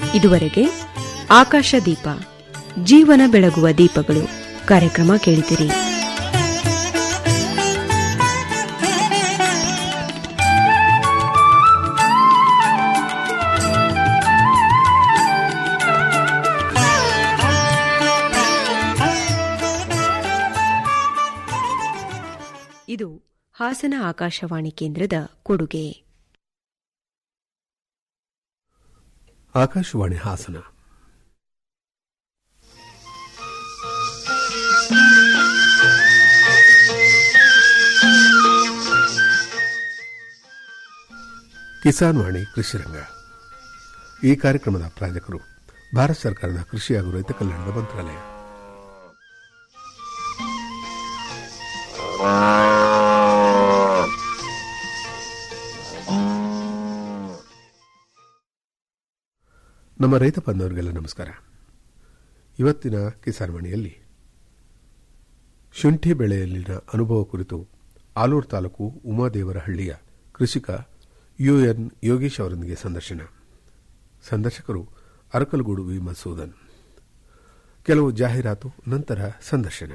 ಇದುವರೆಗೆ ಆಕಾಶ ದೀಪ ಜೀವನ ಬೆಳಗುವ ದೀಪಗಳು ಕಾರ್ಯಕ್ರಮ ಕೇಳಿದಿರಿ ಇದು ಹಾಸನ ಆಕಾಶವಾಣಿ ಕೇಂದ್ರದ ಕೊಡುಗೆ ಆಕಾಶವಾಣಿ ಹಾಸನ ಕಿಸಾನ್ ವಾಣಿ ಕೃಷಿರಂಗ ಈ ಕಾರ್ಯಕ್ರಮದ ಪ್ರಾಯೋಜಕರು ಭಾರತ ಸರ್ಕಾರದ ಕೃಷಿ ಹಾಗೂ ರೈತ ಕಲ್ಯಾಣದ ಮಂತ್ರಾಲಯ ನಮ್ಮ ರೈತ ಬಾಂಧವರಿಗೆಲ್ಲ ನಮಸ್ಕಾರ ಇವತ್ತಿನ ಕಿಸಾನ್ ವಾಣಿಯಲ್ಲಿ ಶುಂಠಿ ಬೆಳೆಯಲ್ಲಿನ ಅನುಭವ ಕುರಿತು ಆಲೂರು ತಾಲೂಕು ಉಮಾದೇವರಹಳ್ಳಿಯ ಕೃಷಿಕ ಯುಎನ್ ಯೋಗೇಶ್ ಅವರೊಂದಿಗೆ ಸಂದರ್ಶನ ಸಂದರ್ಶಕರು ಅರಕಲಗೂಡು ವಿ ಮಸೂದನ್ ಕೆಲವು ಜಾಹೀರಾತು ನಂತರ ಸಂದರ್ಶನ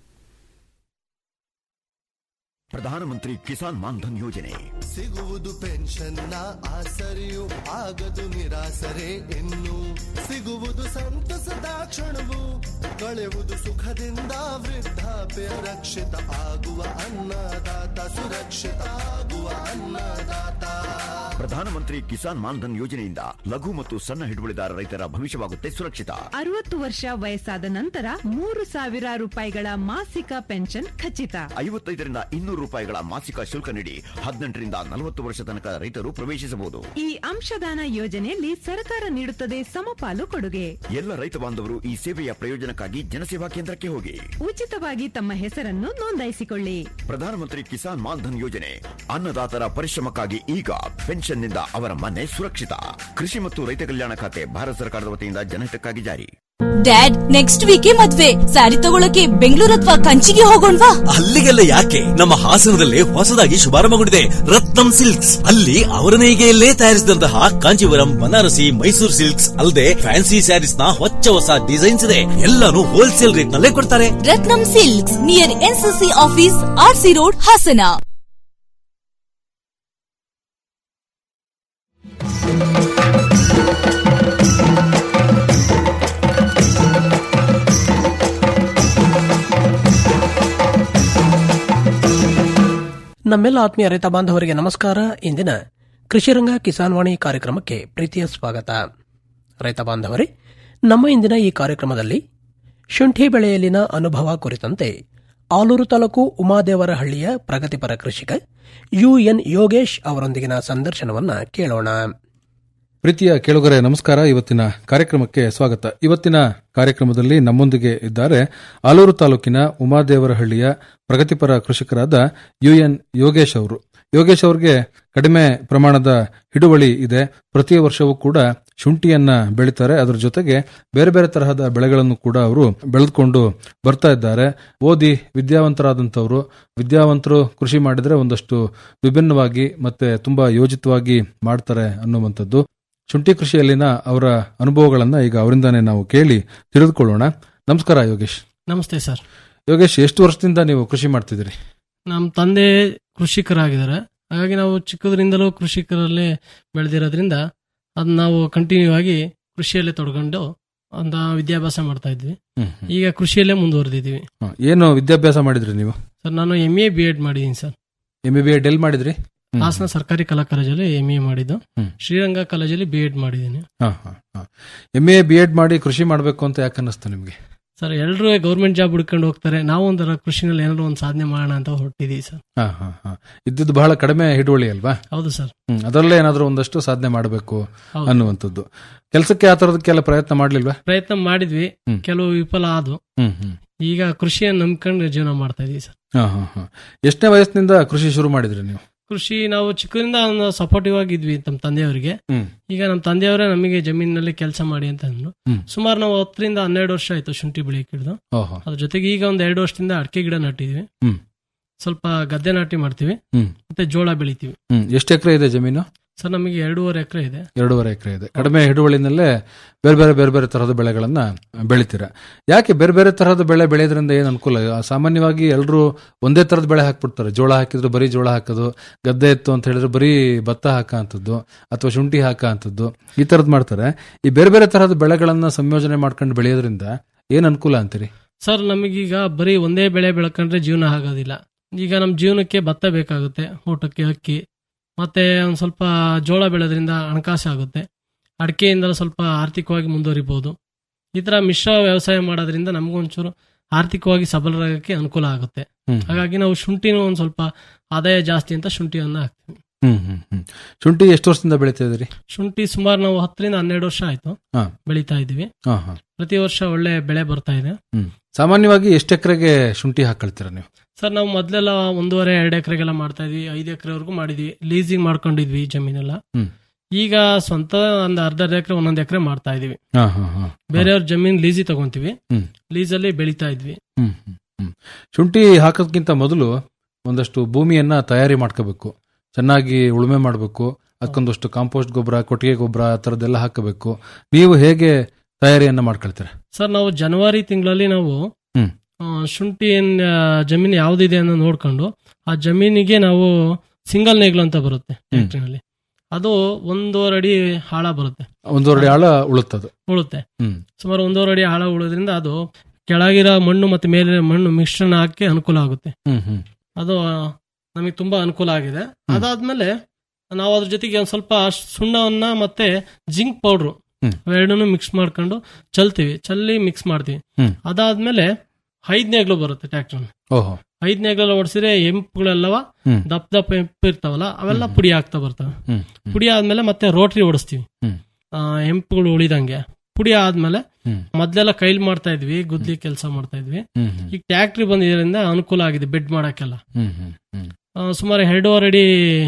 ಪ್ರಧಾನಮಂತ್ರಿ ಕಿಸಾನ್ ಮಾನ್ಧನ್ ಯೋಜನೆ ಸಿಗುವುದು ಪೆನ್ಷನ್ನ ಆಸರೆಯು ಆಗದು ನಿರಾಸರೆ ಇನ್ನು ಸಿಗುವುದು ಸಂತಸದ ಕ್ಷಣವು ಕಳೆಯುವುದು ಸುಖದಿಂದ ವೃದ್ಧಾಪ್ಯ ರಕ್ಷಿತ ಆಗುವ ಅನ್ನದಾತ ಸುರಕ್ಷಿತ ಆಗುವ ಅನ್ನದಾತ ಪ್ರಧಾನಮಂತ್ರಿ ಕಿಸಾನ್ ಮಾನ್ಧನ್ ಯೋಜನೆಯಿಂದ ಲಘು ಮತ್ತು ಸಣ್ಣ ಹಿಡುವಳಿದಾರ ರೈತರ ಭವಿಷ್ಯವಾಗುತ್ತೆ ಸುರಕ್ಷಿತ ಅರವತ್ತು ವರ್ಷ ವಯಸ್ಸಾದ ನಂತರ ಮೂರು ಸಾವಿರ ರೂಪಾಯಿಗಳ ಮಾಸಿಕ ಪೆನ್ಷನ್ ಖಚಿತ ಐವತ್ತೈದರಿಂದ ಇನ್ನೂರು ರೂಪಾಯಿಗಳ ಮಾಸಿಕ ಶುಲ್ಕ ನೀಡಿ ಹದಿನೆಂಟರಿಂದ ನಲವತ್ತು ವರ್ಷ ತನಕ ರೈತರು ಪ್ರವೇಶಿಸಬಹುದು ಈ ಅಂಶದಾನ ಯೋಜನೆಯಲ್ಲಿ ಸರ್ಕಾರ ನೀಡುತ್ತದೆ ಸಮಪಾಲು ಕೊಡುಗೆ ಎಲ್ಲ ರೈತ ಬಾಂಧವರು ಈ ಸೇವೆಯ ಪ್ರಯೋಜನಕ್ಕಾಗಿ ಜನಸೇವಾ ಕೇಂದ್ರಕ್ಕೆ ಹೋಗಿ ಉಚಿತವಾಗಿ ತಮ್ಮ ಹೆಸರನ್ನು ನೋಂದಾಯಿಸಿಕೊಳ್ಳಿ ಪ್ರಧಾನಮಂತ್ರಿ ಕಿಸಾನ್ ಮಾನ್ಧನ್ ಯೋಜನೆ ಅನ್ನದಾತರ ಪರಿಶ್ರಮಕ್ಕಾಗಿ ಈಗ ಪೆನ್ಷನ್ನಿಂದ ಅವರ ಮನೆ ಸುರಕ್ಷಿತ ಕೃಷಿ ಮತ್ತು ರೈತ ಕಲ್ಯಾಣ ಖಾತೆ ಭಾರತ ಸರ್ಕಾರದ ವತಿಯಿಂದ ಜನಹಿತಕ್ಕಾಗಿ ಜಾರಿ ಡ್ಯಾಡ್ ನೆಕ್ಸ್ಟ್ ವೀಕೆ ಮದ್ವೆ ಸ್ಯಾರಿ ತಗೊಳಕ್ಕೆ ಬೆಂಗಳೂರು ಅಥವಾ ಕಂಚಿಗೆ ಹೋಗೋಣವಾ ಅಲ್ಲಿಗೆಲ್ಲ ಯಾಕೆ ನಮ್ಮ ಹಾಸನದಲ್ಲಿ ಹೊಸದಾಗಿ ಶುಭಾರಂಭಗೊಂಡಿದೆ ರತ್ನಂ ಸಿಲ್ಕ್ಸ್ ಅಲ್ಲಿ ಅವರ ನೇಯ್ಗೆಯಲ್ಲೇ ತಯಾರಿಸಿದಂತಹ ಕಾಂಚೀವರಂ ಬನಾರಸಿ ಮೈಸೂರು ಸಿಲ್ಕ್ಸ್ ಅಲ್ಲದೆ ಫ್ಯಾನ್ಸಿ ಸ್ಯಾರೀಸ್ ನ ಹೊಚ್ಚ ಹೊಸ ಡಿಸೈನ್ಸ್ ಇದೆ ಎಲ್ಲಾನು ಹೋಲ್ಸೇಲ್ ರೇಟ್ ನಲ್ಲೇ ಕೊಡ್ತಾರೆ Ratnam silks near NCC office RC road Hassan ನಮ್ಮೆಲ್ಲ ಆತ್ಮೀಯ ರೈತ ಬಾಂಧವರಿಗೆ ನಮಸ್ಕಾರ ಇಂದಿನ ಕೃಷಿರಂಗ ಕಿಸಾನ್ ವಾಣಿ ಕಾರ್ಯಕ್ರಮಕ್ಕೆ ಪ್ರೀತಿಯ ಸ್ವಾಗತ ರೈತ ಬಾಂಧವರೇ ನಮ್ಮ ಇಂದಿನ ಈ ಕಾರ್ಯಕ್ರಮದಲ್ಲಿ ಶುಂಠಿ ಬೆಳೆಯಲ್ಲಿನ ಅನುಭವ ಕುರಿತಂತೆ ಆಲೂರು ತಾಲೂಕು ಉಮಾದೇವರಹಳ್ಳಿಯ ಪ್ರಗತಿಪರ ಕೃಷಿಕ ಯುಎನ್ ಯೋಗೇಶ್ ಅವರೊಂದಿಗಿನ ಸಂದರ್ಶನವನ್ನ ಕೇಳೋಣ ಪ್ರೀತಿಯ ಕೇಳುಗರೆ ನಮಸ್ಕಾರ ಇವತ್ತಿನ ಕಾರ್ಯಕ್ರಮಕ್ಕೆ ಸ್ವಾಗತ ಇವತ್ತಿನ ಕಾರ್ಯಕ್ರಮದಲ್ಲಿ ನಮ್ಮೊಂದಿಗೆ ಇದ್ದಾರೆ ಆಲೂರು ತಾಲೂಕಿನ ಉಮಾದೇವರಹಳ್ಳಿಯ ಪ್ರಗತಿಪರ ಕೃಷಿಕರಾದ ಯುಎನ್ ಯೋಗೇಶ್ ಅವರು ಯೋಗೇಶ್ ಅವರಿಗೆ ಕಡಿಮೆ ಪ್ರಮಾಣದ ಹಿಡುವಳಿ ಇದೆ ಪ್ರತಿ ವರ್ಷವೂ ಕೂಡ ಶುಂಠಿಯನ್ನ ಬೆಳೀತಾರೆ ಅದರ ಜೊತೆಗೆ ಬೇರೆ ಬೇರೆ ತರಹದ ಬೆಳೆಗಳನ್ನು ಕೂಡ ಅವರು ಬೆಳೆದುಕೊಂಡು ಬರ್ತಾ ಇದ್ದಾರೆ ಓದಿ ವಿದ್ಯಾವಂತರಾದಂಥವ್ರು ವಿದ್ಯಾವಂತರು ಕೃಷಿ ಮಾಡಿದ್ರೆ ಒಂದಷ್ಟು ವಿಭಿನ್ನವಾಗಿ ಮತ್ತೆ ತುಂಬಾ ಯೋಜಿತವಾಗಿ ಮಾಡ್ತಾರೆ ಅನ್ನುವಂಥದ್ದು ಶುಂಠಿ ಕೃಷಿಯಲ್ಲಿನ ಅವರ ಅನುಭವಗಳನ್ನ ಈಗ ಅವರಿಂದಾನೇ ನಾವು ಕೇಳಿ ತಿಳಿದುಕೊಳ್ಳೋಣ ನಮಸ್ಕಾರ ಯೋಗೇಶ್ ನಮಸ್ತೆ ಸರ್ ಯೋಗೇಶ್ ಎಷ್ಟು ವರ್ಷದಿಂದ ನೀವು ಕೃಷಿ ಮಾಡ್ತಿದ್ದೀರಿ ನಮ್ಮ ತಂದೆ ಕೃಷಿಕರಾಗಿದ್ದಾರೆ ಹಾಗಾಗಿ ನಾವು ಚಿಕ್ಕದ್ರಿಂದಲೂ ಕೃಷಿಕರಲ್ಲೇ ಬೆಳೆದಿರೋದ್ರಿಂದ ಅದನ್ನ ನಾವು ಕಂಟಿನ್ಯೂ ಆಗಿ ಕೃಷಿಯಲ್ಲೇ ತೊಡ್ಕೊಂಡು ಒಂದು ವಿದ್ಯಾಭ್ಯಾಸ ಮಾಡ್ತಾ ಇದ್ವಿ ಈಗ ಕೃಷಿಯಲ್ಲೇ ಮುಂದುವರೆದಿದ್ದೀವಿ ಹ, ಏನು ವಿದ್ಯಾಭ್ಯಾಸ ಮಾಡಿದ್ರಿ ನೀವು ಸರ್ ನಾನು ಎಂ ಎ ಬಿ ಎಡ್ ಮಾಡಿದ್ದೀನಿ ಸರ್ ಎಂ ಬಿ ಎಡ್ ಎಲ್ ಮಾಡಿದ್ರಿ ಹ್ಮ್. ಹಾಸನ ಸರ್ಕಾರಿ ಕಲಾ ಕಾಲೇಜಲ್ಲಿ ಎಂ ಎ ಮಾಡಿದ್ದು ಹ್ಮ್. ಶ್ರೀರಂಗ ಕಾಲೇಜಲ್ಲಿ ಬಿ ಎಡ್ ಮಾಡಿದ್ದೀನಿ ಎಂ ಎ ಬಿ ಎಡ್ ಮಾಡಿ ಕೃಷಿ ಮಾಡಬೇಕು ಅಂತ ಯಾಕೆ ಅನ್ನಿಸ್ತು ನಿಮ್ಗೆ ಸರ್ ಎಲ್ಲರೂ ಗೌರ್ಮೆಂಟ್ ಜಾಬ್ ಹುಡ್ಕೊಂಡು ಹೋಗ್ತಾರೆ ನಾವು ಒಂಥರ ಕೃಷಿನಲ್ಲಿ ಏನಾದ್ರು ಒಂದು ಸಾಧನೆ ಮಾಡೋಣ ಅಂತ ಹೊರಟಿದ್ದೀವಿ ಸರ್ ಹಾ ಹಾ ಹಾ ಇದ್ದದ್ದು ಬಹಳ ಕಡಿಮೆ ಹಿಡುವಳಿ ಅಲ್ವಾ ಹೌದು ಸರ್ ಹ್ಮ್ ಅದರಲ್ಲೇ ಏನಾದ್ರೂ ಒಂದಷ್ಟು ಸಾಧನೆ ಮಾಡಬೇಕು ಹೌದು. ಅನ್ನುವಂಥದ್ದು ಕೆಲಸಕ್ಕೆ ಆ ತರದಕ್ಕೆಲ್ಲ ಪ್ರಯತ್ನ ಮಾಡ್ಲಿಲ್ವಾ ಪ್ರಯತ್ನ ಮಾಡಿದ್ವಿ ಹ್ಮ್. ಕೆಲವು ವಿಫಲ ಆದ್ವು ಹ್ಮ್ ಹ್ಮ್ ಈಗ ಕೃಷಿಯನ್ನು ನಂಬ್ಕೊಂಡು ಜೀವನ ಮಾಡ್ತಾ ಇದೀವಿ ಸರ್ ಹಾ ಹಾ ಹಾ ಎಷ್ಟನೇ ವಯಸ್ಸಿನಿಂದ ಕೃಷಿ ಶುರು ಮಾಡಿದ್ರಿ ನೀವು ಕೃಷಿ ನಾವು ಚಿಕ್ಕದಿಂದ ಸಪೋರ್ಟಿವ್ ಆಗಿದ್ವಿ ನಮ್ಮ ತಂದೆಯವರಿಗೆ ಹ್ಮ್ ಈಗ ನಮ್ಮ ತಂದೆಯವರೇ ನಮಗೆ ಜಮೀನಿನಲ್ಲಿ ಕೆಲಸ ಮಾಡಿ ಅಂತ ಅಂದ್ರು ಹ್ಮ್. ಸುಮಾರು ನಾವು ಹತ್ತರಿಂದ ಹನ್ನೆರಡು ವರ್ಷ ಆಯ್ತು ಶುಂಠಿ ಬೆಳೆಯಕ್ಕೆ ಹಿಡಿದು ಓಹೋ ಅದ್ರ ಜೊತೆಗೆ ಈಗ ಒಂದ್ ಎರಡು ವರ್ಷದಿಂದ ಅಡಿಕೆ ಗಿಡ ನಾಟಿದ್ವಿ ಹ್ಮ್. ಸ್ವಲ್ಪ ಗದ್ದೆ ನಾಟಿ ಮಾಡ್ತೀವಿ ಹ್ಮ್ ಮತ್ತೆ ಜೋಳ ಬೆಳಿತೀವಿ ಹ್ಮ್ ಎಷ್ಟು ಎಕರೆ ಇದೆ ಜಮೀನು ಸರ್ ನಮಗೆ ಎರಡೂವರೆ ಎಕರೆ ಇದೆ ಎರಡೂವರೆ ಎಕರೆ ಇದೆ ಕಡಿಮೆ ಹಿಡುವಳಿನಲ್ಲೇ ಬೇರೆ ಬೇರೆ ಬೇರೆ ಬೇರೆ ತರಹದ ಬೆಳೆಗಳನ್ನ ಬೆಳಿತೀರಾ ಯಾಕೆ ಬೇರೆ ಬೇರೆ ತರಹದ ಬೆಳೆ ಬೆಳೆಯೋದ್ರಿಂದ ಏನು ಅನುಕೂಲ ಆ, ಸಾಮಾನ್ಯವಾಗಿ ಎಲ್ಲರೂ ಒಂದೇ ತರದ ಬೆಳೆ ಹಾಕ್ಬಿಡ್ತಾರೆ ಜೋಳ ಹಾಕಿದ್ರೆ ಬರೀ ಜೋಳ ಹಾಕೋದು ಗದ್ದೆ ಇತ್ತು ಅಂತ ಹೇಳಿದ್ರೆ ಬರೀ ಭತ್ತ ಹಾಕಂತದ್ದು ಅಥವಾ ಶುಂಠಿ ಹಾಕಂತದ್ದು ಈ ತರದ್ ಮಾಡ್ತಾರೆ ಈ ಬೇರೆ ಬೇರೆ ತರಹದ ಬೆಳೆಗಳನ್ನ ಸಂಯೋಜನೆ ಮಾಡ್ಕೊಂಡು ಬೆಳೆಯೋದ್ರಿಂದ ಏನ್ ಅನುಕೂಲ ಅಂತೀರಿ ಸರ್ ನಮಗೀಗ ಬರೀ ಒಂದೇ ಬೆಳೆ ಬೆಳ್ಕೊಂಡ್ರೆ ಜೀವನ ಆಗೋದಿಲ್ಲ ಈಗ ನಮ್ಮ ಜೀವನಕ್ಕೆ ಭತ್ತ ಬೇಕಾಗುತ್ತೆ ಊಟಕ್ಕೆ ಅಕ್ಕಿ ಮತ್ತೆ ಒಂದು ಸ್ವಲ್ಪ ಜೋಳ ಬೆಳೆದ್ರಿಂದ ಹಣಕಾಸು ಆಗುತ್ತೆ ಅಡಿಕೆಯಿಂದ ಸ್ವಲ್ಪ ಆರ್ಥಿಕವಾಗಿ ಮುಂದುವರಿಬಹುದು ಈ ತರ ಮಿಶ್ರ ವ್ಯವಸಾಯ ಮಾಡೋದ್ರಿಂದ ನಮಗೊಂಚೂರು ಆರ್ಥಿಕವಾಗಿ ಸಬಲರಾಗಕ್ಕೆ ಅನುಕೂಲ ಆಗುತ್ತೆ ಹ್ಮ್. ಹಾಗಾಗಿ ನಾವು ಶುಂಠಿನೂ ಒಂದು ಸ್ವಲ್ಪ ಆದಾಯ ಜಾಸ್ತಿ ಅಂತ ಶುಂಠಿಯನ್ನ ಹಾಕ್ತೀವಿ ಹ್ಮ್ ಹ್ಮ್ ಹ್ಮ್ ಶುಂಠಿ ಎಷ್ಟು ವರ್ಷದಿಂದ ಬೆಳಿತಾ ಇದ್ರಿ ಶುಂಠಿ ಸುಮಾರು ನಾವು ಹತ್ತರಿಂದ ಹನ್ನೆರಡು ವರ್ಷ ಆಯ್ತು ಹಾ. ಬೆಳೀತಾ ಇದೀವಿ ಹಾ ಹಾ ಪ್ರತಿ ವರ್ಷ ಒಳ್ಳೆ ಬೆಳೆ ಬರ್ತಾ ಇದೆ ಹ್ಮ್ ಸಾಮಾನ್ಯವಾಗಿ ಎಷ್ಟು ಎಕರೆಗೆ ಶುಂಠಿ ಹಾಕೊಳ್ತೀರಾ ನೀವು ಸರ್ ನಾವು ಮೊದಲೆಲ್ಲ ಒಂದೂವರೆ ಎರಡು ಎಕರೆಗೆಲ್ಲ ಮಾಡ್ತಾ ಇದ್ವಿ ಐದು ಎಕರೆವರೆಗೂ ಮಾಡಿದ್ವಿ ಲೀಸಿಂಗ್ ಮಾಡ್ಕೊಂಡಿದ್ವಿ ಜಮೀನೆಲ್ಲ ಹ್ಮ್. ಈಗ ಸ್ವಂತ ಒಂದ್ ಅರ್ಧ ಎಕರೆ ಒಂದೊಂದು ಎಕರೆ ಮಾಡ್ತಾ ಇದೀವಿ ಹಾ ಹಾ ಹಾ ಬೇರೆಯವ್ರ ಜಮೀನ್ ಲೀಸಿ ತಗೊಂತೀವಿ ಹ್ಮ್. ಲೀಸಲ್ಲಿ ಬೆಳಿತಾ ಇದ್ವಿ ಹ್ಮ್ ಹ್ಮ್, ಹ್ಮ್. ಶುಂಠಿ ಹಾಕೋದ್ಕಿಂತ ಮೊದಲು ಒಂದಷ್ಟು ಭೂಮಿಯನ್ನ ತಯಾರಿ ಮಾಡ್ಕೋಬೇಕು ಚೆನ್ನಾಗಿ ಉಳುಮೆ ಮಾಡಬೇಕು ಅದಕ್ಕೊಂದಷ್ಟು ಕಾಂಪೋಸ್ಟ್ ಗೊಬ್ಬರ ಕೊಟ್ಟಿಗೆ ಗೊಬ್ಬರ ಆ ಥರದ್ದೆಲ್ಲ ಹಾಕಬೇಕು ನೀವು ಹೇಗೆ ತಯಾರಿಯನ್ನ ಮಾಡ್ಕೊಳ್ತೀರಾ ಸರ್ ನಾವು ಜನವರಿ ತಿಂಗಳಲ್ಲಿ ನಾವು ಹ್ಮ್. ಆ, ಶುಂಠಿ ಏನ್, ಆ, ಜಮೀನು ಯಾವ್ದಿದೆ ಅನ್ನೋ ನೋಡ್ಕೊಂಡು ಆ ಜಮೀನಿಗೆ ನಾವು ಸಿಂಗಲ್ ನೇಗ್ಲು ಅಂತ ಬರುತ್ತೆ ಟ್ಯಾಕ್ಟ್ರಿನಲ್ಲಿ ಅದು ಒಂದೂವರೆ ಅಡಿ ಆಳ ಬರುತ್ತೆ ಒಂದೂವರೆ ಆಳ ಉಳುತ್ತದು ಉಳುತ್ತೆ ಹ್ಮ್ ಸುಮಾರು ಒಂದೂವರೆ ಅಡಿ ಆಳ ಉಳೋದ್ರಿಂದ ಅದು ಕೆಳಗಿರೋ ಮಣ್ಣು ಮತ್ತೆ ಮೇಲಿನ ಮಣ್ಣು ಮಿಶ್ರಣ ಹಾಕಿ ಅನುಕೂಲ ಆಗುತ್ತೆ ಹ್ಮ್ ಹ್ಮ್ ಅದು ನಮಗೆ ತುಂಬಾ ಅನುಕೂಲ ಆಗಿದೆ ಅದಾದ್ಮೇಲೆ ನಾವು ಅದ್ರ ಜೊತೆಗೆ ಒಂದ್ ಸ್ವಲ್ಪ ಸುಣ್ಣವನ್ನ ಮತ್ತೆ ಜಿಂಕ್ ಪೌಡ್ರು ಹ್ಮ್. ಎರಡನ್ನೂ ಮಿಕ್ಸ್ ಮಾಡ್ಕೊಂಡು ಚಲ್ತೀವಿ ಚಲ್ಲಿ ಮಿಕ್ಸ್ ಮಾಡ್ತೀವಿ ಹ್ಮ್. ಅದಾದ್ಮೇಲೆ ಐದನೇಗ್ಲು ಬರುತ್ತೆ ಟ್ರ್ಯಾಕ್ಟರ್ ಓಹೋ ಐದನೇಗ್ಲೆಲ್ಲ ಓಡಿಸಿದ್ರೆ ಎಂಪುಗಳೆಲ್ಲವ ಹ್ಮ್. ದಪ್ಪ ದಪ್ಪ ಎಂಪು ಇರ್ತಾವಲ್ಲ ಅವೆಲ್ಲ ಪುಡಿ ಆಗ್ತಾ ಬರ್ತವೆ ಹ್ಮ್ ಪುಡಿ ಆದ್ಮೇಲೆ ಮತ್ತೆ ರೋಟ್ರಿ ಓಡಿಸ್ತೀವಿ ಹ್ಮ್. ಆ, ಎಂಪುಗಳು ಉಳಿದಂಗೆ ಪುಡಿ ಆದ್ಮೇಲೆ ಹ್ಮ್. ಮೊದ್ಲೆಲ್ಲ ಕೈಲಿ ಮಾಡ್ತಾ ಇದ್ವಿ ಗುದ್ಲಿ ಕೆಲಸ ಮಾಡ್ತಾ ಇದ್ವಿ ಹ್ಮ್ ಹ್ಮ್ ಈಗ ಟ್ಯಾಕ್ಟ್ರಿ ಬಂದಿದ್ರಿಂದ ಅನುಕೂಲ ಆಗಿದೆ ಬೆಡ್ ಮಾಡಕ್ಕೆಲ್ಲ ಹ್ಮ್ ಹ್ಮ್ ಹ್ಮ್ ಆ, ಸುಮಾರು ಎರಡೂವರೆ ಅಡಿ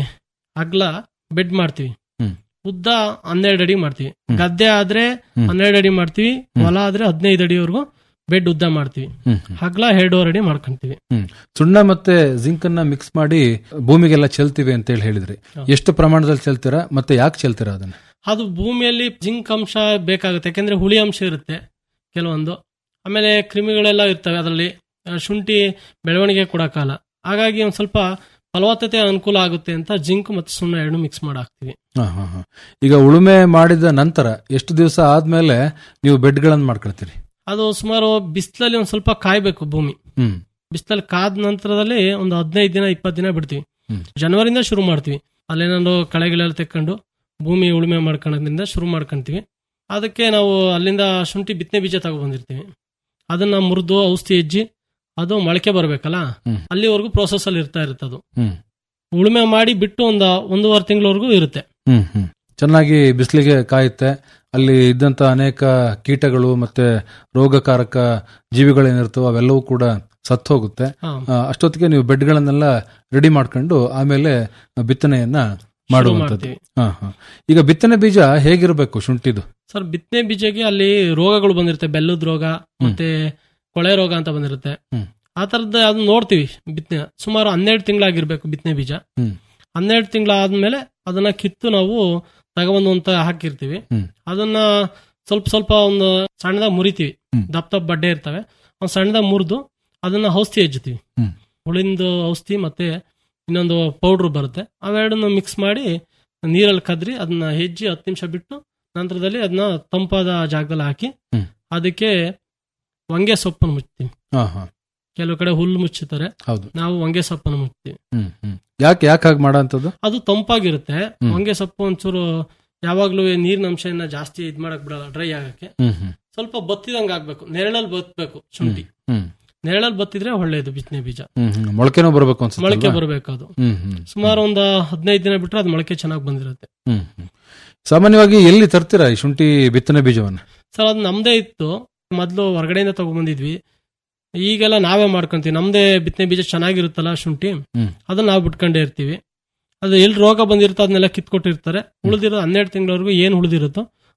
ಅಗ್ಲ ಬೆಡ್ ಮಾಡ್ತೀವಿ ಹ್ಮ್. ಉದ್ದ ಹನ್ನೆರಡು ಅಡಿ ಮಾಡ್ತೀವಿ ಹ್ಮ್. ಗದ್ದೆ ಆದ್ರೆ ಹ್ಮ್. ಹನ್ನೆರಡು ಅಡಿ ಮಾಡ್ತೀವಿ ಹೊಲ ಆದ್ರೆ ಹದಿನೈದು ಅಡಿವರೆಗೂ ಬೆಡ್ ಉದ್ದ ಮಾಡ್ತೀವಿ ಹ್ಮ್ ಹ್ಮ್ ಹಗ್ಲ ಎರಡೂವರೆ ಅಡಿ ಮಾಡ್ಕೊಂತೀವಿ ಹ್ಮ್ ಸುಣ್ಣ ಮತ್ತೆ ಜಿಂಕ್ ಅನ್ನ ಮಿಕ್ಸ್ ಮಾಡಿ ಭೂಮಿಗೆಲ್ಲ ಚೆಲ್ತೀವಿ ಅಂತ ಹೇಳಿ ಹೇಳಿದ್ರಿ ಹಾ. ಎಷ್ಟು ಪ್ರಮಾಣದಲ್ಲಿ ಚೆಲ್ತೀರಾ ಮತ್ತೆ ಯಾಕೆ ಚೆಲ್ತೀರಾ ಅದನ್ನ ಅದು ಭೂಮಿಯಲ್ಲಿ ಜಿಂಕ್ ಅಂಶ ಬೇಕಾಗುತ್ತೆ ಯಾಕಂದ್ರೆ ಹುಳಿ ಅಂಶ ಇರುತ್ತೆ ಕೆಲವೊಂದು ಆಮೇಲೆ ಕ್ರಿಮಿಗಳೆಲ್ಲ ಇರ್ತವೆ ಅದರಲ್ಲಿ ಆ, ಶುಂಠಿ ಬೆಳವಣಿಗೆ ಕೊಡಕ್ಕಾಗಲ್ಲ ಹಾಗಾಗಿ ಒಂದ್ ಸ್ವಲ್ಪ ಫಲವತ್ತತೆ ಅನುಕೂಲ ಆಗುತ್ತೆ ಅಂತ ಜಿಂಕ್ ಮತ್ತು ಸುಣ್ಣ ಎರಡು ಮಿಕ್ಸ್ ಮಾಡಿ ಹಾಕ್ತಿವಿ ಹಾ, ಹಾ, ಹಾ. ಈಗ ಉಳುಮೆ ಮಾಡಿದ ನಂತರ ಎಷ್ಟು ದಿವಸ ಆದ್ಮೇಲೆ ನೀವು ಬೆಡ್ಗಳನ್ನ ಮಾಡ್ಕೊಳ್ತೀರಿ ಅದು ಸುಮಾರು ಬಿಸಿಲಲ್ಲಿ ಒಂದ್ ಸ್ವಲ್ಪ ಕಾಯ್ಬೇಕು ಭೂಮಿ ಹ್ಮ್ ಬಿಸಿಲಲ್ಲಿ ಕಾದ ನಂತರದಲ್ಲಿ ಒಂದು ಹದಿನೈದು ದಿನ ಇಪ್ಪತ್ತು ದಿನ ಬಿಡ್ತೀವಿ ಹ್ಮ್. ಜನವರಿಂದ ಶುರು ಮಾಡ್ತೀವಿ ಅಲ್ಲೇನಾದ್ರು ಕಳೆಗಳೆಲ್ಲ ತೆಕ್ಕೊಂಡು ಭೂಮಿ ಉಳುಮೆ ಮಾಡ್ಕೊಳ್ಳೋದ್ರಿಂದ ಶುರು ಮಾಡ್ಕೊಂತೀವಿ ಅದಕ್ಕೆ ನಾವು ಅಲ್ಲಿಂದ ಶುಂಠಿ ಬಿತ್ತನೆ ಬೀಜ ತಗೊಬಂದಿರ್ತೀವಿ ಅದನ್ನ ಮುರಿದು ಔಷಧಿ ಹೆಜ್ಜಿ ಅದು ಮೊಳಕೆ ಬರಬೇಕಲ್ಲ ಹ್ಮ್. ಅಲ್ಲಿವರೆಗೂ ಪ್ರೋಸೆಸ್ ಅಲ್ಲಿ ಇರ್ತಾ ಇರುತ್ತೆ ಅದು ಹ್ಮ್ ಉಳುಮೆ ಮಾಡಿ ಬಿಟ್ಟು ಒಂದು ಒಂದೂವರೆ ತಿಂಗಳವರೆಗೂ ಇರುತ್ತೆ ಹ್ಮ್ ಹ್ಮ್ ಚೆನ್ನಾಗಿ ಬಿಸಿಲಿಗೆ ಕಾಯುತ್ತೆ ಅಲ್ಲಿ ಇದ್ದಂತ ಅನೇಕ ಕೀಟಗಳು ಮತ್ತೆ ರೋಗಕಾರಕ ಜೀವಿಗಳೇನಿರ್ತವೋ ಅವೆಲ್ಲವೂ ಕೂಡ ಸತ್ತು ಹೋಗುತ್ತೆ ಹಾ. ಆ, ಅಷ್ಟೊತ್ತಿಗೆ ನೀವು ಬೆಡ್ಗಳನ್ನೆಲ್ಲ ರೆಡಿ ಮಾಡ್ಕೊಂಡು ಆಮೇಲೆ ಬಿತ್ತನೆಯನ್ನ ಮಾಡುವಂಥದ್ದು ಮಾಡ್ತೀವಿ. ಹಾ ಹಾ ಈಗ ಬಿತ್ತನೆ ಬೀಜ ಹೇಗಿರಬೇಕು ಶುಂಠಿದು ಸರ್ ಬಿತ್ತನೆ ಬೀಜಕ್ಕೆ ಅಲ್ಲಿ ರೋಗಗಳು ಬಂದಿರುತ್ತೆ ಬೆಲ್ಲದ ರೋಗ ಮತ್ತೆ ಕೊಳೆ ರೋಗ ಅಂತ ಬಂದಿರುತ್ತೆ ಹ್ಮ್. ಆ ತರದ್ದು ಅದನ್ನ ನೋಡ್ತೀವಿ ಬಿತ್ತನೆ ಸುಮಾರು ಹನ್ನೆರಡು ತಿಂಗಳಾಗಿರ್ಬೇಕು ಬಿತ್ತನೆ ಬೀಜ ಹ್ಮ್. ಹನ್ನೆರಡು ತಿಂಗಳಾದ್ಮೇಲೆ ಅದನ್ನ ಕಿತ್ತು ನಾವು ತಗೊಬಂದು ಅಂತ ಹಾಕಿರ್ತೀವಿ ಹ್ಮ್. ಅದನ್ನ ಸ್ವಲ್ಪ ಸ್ವಲ್ಪ ಒಂದು ಸಣ್ಣದಾಗ ಮುರಿತೀವಿ ಹ್ಮ್. ದಪ್ಪ ದಪ್ಪ ಬಡ್ಡೆ ಇರ್ತವೆ ಒಂದು ಸಣ್ಣದಾಗ ಮುರಿದು ಅದನ್ನ ಔಷಧಿ ಹೆಜ್ಜುತ್ತೀವಿ ಹ್ಮ್. ಹುಳಿಂದು ಔಷಧಿ ಮತ್ತೆ ಇನ್ನೊಂದು ಪೌಡ್ರ್ ಬರುತ್ತೆ ಅವೆರಡನ್ನ ಮಿಕ್ಸ್ ಮಾಡಿ ನೀರಲ್ಲಿ ಕದ್ರಿ ಅದನ್ನ ಹೆಜ್ಜಿ ಹತ್ತು ನಿಮಿಷ ಬಿಟ್ಟು ನಂತರದಲ್ಲಿ ಅದನ್ನ ತಂಪಾದ ಜಾಗದಲ್ಲಿ ಹಾಕಿ ಹ್ಮ್. ಅದಕ್ಕೆ ಹೊಂಗೆ ಸೊಪ್ಪನ್ನು ಮುಚ್ತೀವಿ ಹಾ ಹಾ ಕೆಲವು ಕಡೆ ಹುಲ್ಲು ಮುಚ್ಚುತ್ತಾರೆ ಹೌದು ನಾವು ಹೊಂಗೆ ಸೊಪ್ಪನ್ನು ಮುಚ್ತೀವಿ ಹ್ಮ್ ಹ್ಮ್ ಯಾಕೆ ಯಾಕೆ ಹಾಗೆ ಮಾಡೋಂಥದ್ದು ಅದು ತಂಪಾಗಿರುತ್ತೆ ಹ್ಮ್. ಹೊಂಗೆ ಸೊಪ್ಪು ಒಂಚೂರು ಯಾವಾಗ್ಲೂ ನೀರಿನ ಅಂಶನ ಜಾಸ್ತಿ ಇದ್ ಮಾಡಕ್ ಬಿಡಲ್ಲ ಡ್ರೈ ಆಗಕ್ಕೆ ಹ್ಮ್ ಹ್ಮ್ ಸ್ವಲ್ಪ ಬತ್ತಿದಂಗ ಆಗ್ಬೇಕು ನೆರಳಲ್ಲಿ ಬತ್ತಬೇಕು ಶುಂಠಿ ಹ್ಮ್ ನೆರಳಲ್ಲಿ ಬತ್ತಿದ್ರೆ ಒಳ್ಳೇದು ಬಿತ್ತನೆ ಬೀಜ ಹ್ಮ್ ಹ್ಮ್ ಮೊಳಕೆನೂ ಬರಬೇಕು ಅನ್ಸುತ್ತೆ ಮೊಳಕೆ ಅಲ್ವಾ? ಬರಬೇಕು ಅದು ಹ್ಮ್ ಹ್ಮ್ ಸುಮಾರು ಒಂದು ಹದಿನೈದು ದಿನ ಬಿಟ್ರೆ ಅದು ಮೊಳಕೆ ಚೆನ್ನಾಗಿ ಬಂದಿರುತ್ತೆ ಹ್ಮ್ ಹ್ಮ್ ಸಾಮಾನ್ಯವಾಗಿ ಎಲ್ಲಿ ತರ್ತೀರಾ ಈ ಶುಂಠಿ ಬಿತ್ತನೆ ಬೀಜವನ್ನ ಸರ್ ಅದು ನಮ್ದೇ ಇತ್ತು ಮೊದಲು ಹೊರಗಡೆಯಿಂದ ತಗೊಂಡ್ಬಂದಿದ್ವಿ ಈಗೆಲ್ಲ ನಾವೇ ಮಾಡ್ಕೊಂತೀವಿ ನಮ್ದೇ ಬಿತ್ತನೆ ಬೀಜ ಚೆನ್ನಾಗಿರುತ್ತಲ್ಲ ಶುಂಠಿ ಹ್ಮ್. ಅದನ್ನ ನಾವು ಬಿಟ್ಕೊಂಡೇ ಇರ್ತೀವಿ ಅದು ಎಲ್ಲಿ ರೋಗ ಬಂದಿರುತ್ತೋ ಅದನ್ನೆಲ್ಲ ಕಿತ್ಕೊಟ್ಟಿರ್ತಾರೆ ಉಳಿದಿರೋ ಹನ್ನೆರಡು ತಿಂಗಳವರೆಗೂ ಏನ್ ಉಳಿದಿರುತ್ತೋ